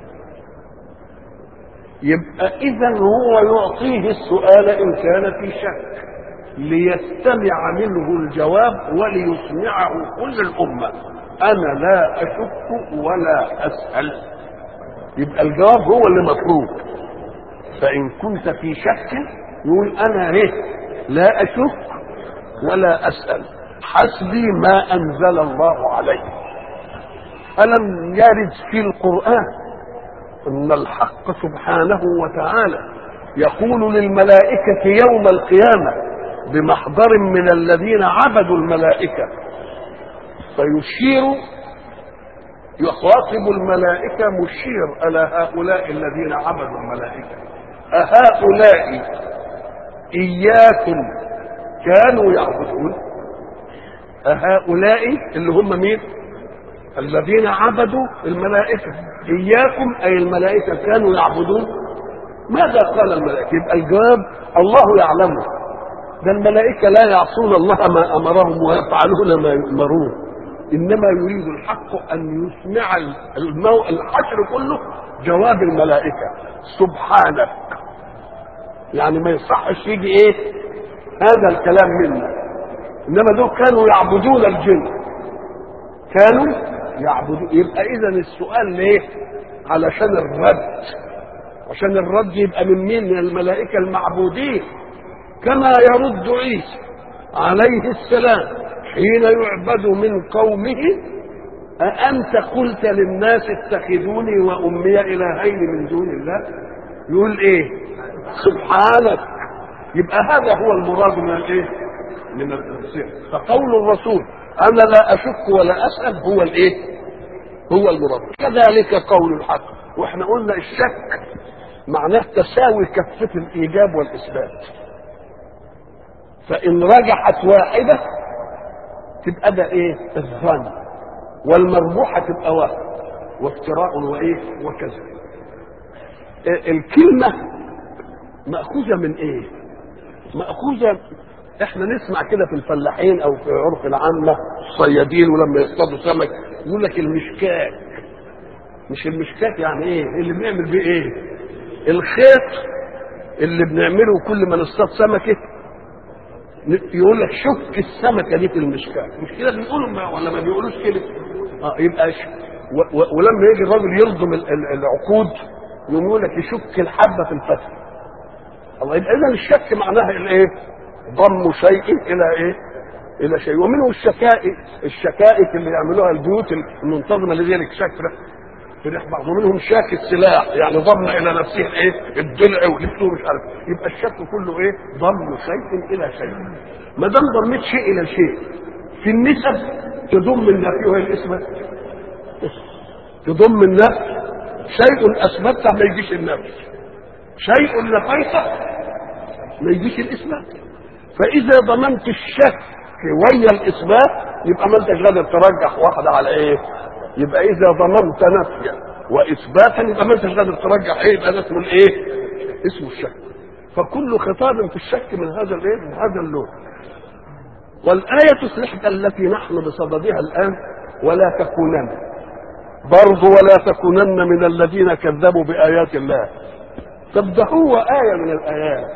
يبقى إذا هو يعطيه السؤال إن كان في شك ليستمع منه الجواب وليسمعه كل الأمة أنا لا أشك ولا أسأل يبقى الجواب هو اللي مطلوب فإن كنت في شك يقول أنا إيه لا أشك ولا أسأل حسبي ما أنزل الله علي ألم يرد في القرآن أن الحق سبحانه وتعالى يقول للملائكة يوم القيامة بمحضر من الذين عبدوا الملائكة فيشير يخاطب الملائكة مشير على هؤلاء الذين عبدوا الملائكة أهؤلاء إياكم كانوا يعبدون أهؤلاء اللي هم مين الذين عبدوا الملائكة إياكم أي الملائكة كانوا يعبدون ماذا قال الملائكة يبقى الجواب الله يعلمه ده الملائكة لا يعصون الله ما أمرهم ويفعلون ما يؤمرون إنما يريد الحق أن يسمع المو... الحشر كله جواب الملائكة سبحانك يعني ما يصحش يجي إيه هذا الكلام منا إنما دول كانوا يعبدون الجن كانوا يعبدون يبقى إذا السؤال ليه علشان الرد عشان الرد يبقى من مين من الملائكة المعبودين كما يرد عيسى عليه السلام حين يعبد من قومه أأنت قلت للناس اتخذوني وأمي إلهين من دون الله يقول إيه سبحانك يبقى هذا هو المراد من الإيه من التفسير فقول الرسول أنا لا أشك ولا أسأل هو الإيه هو المراد كذلك قول الحق واحنا قلنا الشك معناه تساوي كفة الإيجاب والإثبات فإن رجحت واحدة تبقى ده إيه الظن والمربوحة تبقى واحد وافتراء وإيه وكذا الكلمة مأخوذة من إيه مأخوذة احنا نسمع كده في الفلاحين او في عرف العامة الصيادين ولما يصطادوا سمك يقول لك المشكاك مش المشكاك يعني ايه اللي بنعمل بيه ايه الخيط اللي بنعمله كل ما نصطاد سمكه يقول لك شك السمكه دي في المشكاك مش كده بيقولوا ما ولا ما بيقولوش كده اه يبقى ش... و... و... ولما يجي الراجل يلضم ال... ال... العقود يقوم يقول لك يشك الحبه في الفتح الله يبقى اذا الشك معناها الايه ضم شيء الى ايه الى شيء ومنه الشكائك الشكائك اللي يعملوها البيوت المنتظمه لذلك شكره في ريح بعض ومنهم شاك السلاح يعني ضم الى نفسه الايه الضلع ولبسه مش عارف يبقى الشك كله ايه ضم شيء الى شيء ما دام ضميت شيء الى شيء في النسب تضم النفي وهي الاثبات تضم النفي شيء اثبته ما يجيش النفي شيء نفيته ما يجيش الاثبات فاذا ضمنت الشك ويا الاثبات يبقى ما انتش قادر ترجح واحده على ايه يبقى اذا ضمنت نفيا واثباتا يبقى ما انتش قادر ترجح ايه يبقى ده اسمه الايه اسمه الشك فكل خطاب في الشك من هذا الايه من هذا اللون والآية الصحيحة التي نحن بصددها الآن ولا تكونن برضو ولا تكونن من الذين كذبوا بآيات الله طب ده هو آية من الآيات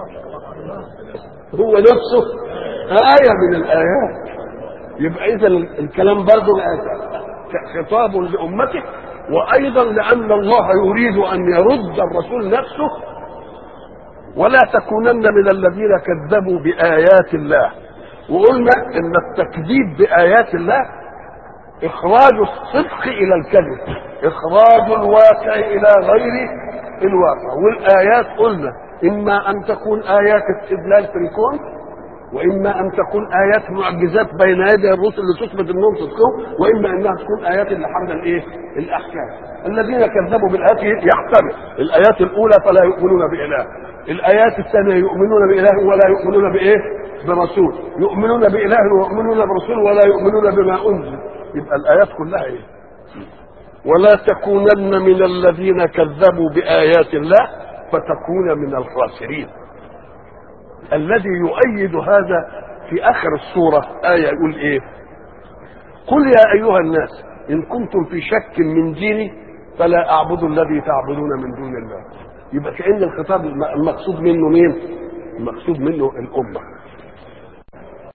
هو نفسه آية من الآيات يبقى إذا الكلام برضه خطاب لأمته وأيضا لأن الله يريد أن يرد الرسول نفسه ولا تكونن من الذين كذبوا بآيات الله وقلنا إن التكذيب بآيات الله إخراج الصدق إلى الكذب إخراج الواقع إلى غير الواقع والآيات قلنا إما أن تكون آيات استدلال في الكون واما ان تكون ايات معجزات بين يدي الرسل لتثبت انهم صدقهم واما انها تكون ايات اللي حمل الايه؟ الاحكام. الذين كذبوا بالايات يحتمل الايات الاولى فلا يؤمنون باله. الايات الثانيه يؤمنون باله ولا يؤمنون بايه؟ برسول. يؤمنون باله ويؤمنون برسول ولا يؤمنون بما انزل. يبقى الايات كلها ايه؟ ولا تكونن من الذين كذبوا بايات الله فتكون من الخاسرين. الذي يؤيد هذا في اخر السوره ايه يقول ايه قل يا ايها الناس ان كنتم في شك من ديني فلا اعبد الذي تعبدون من دون الله يبقى كان الخطاب المقصود منه مين المقصود منه الامه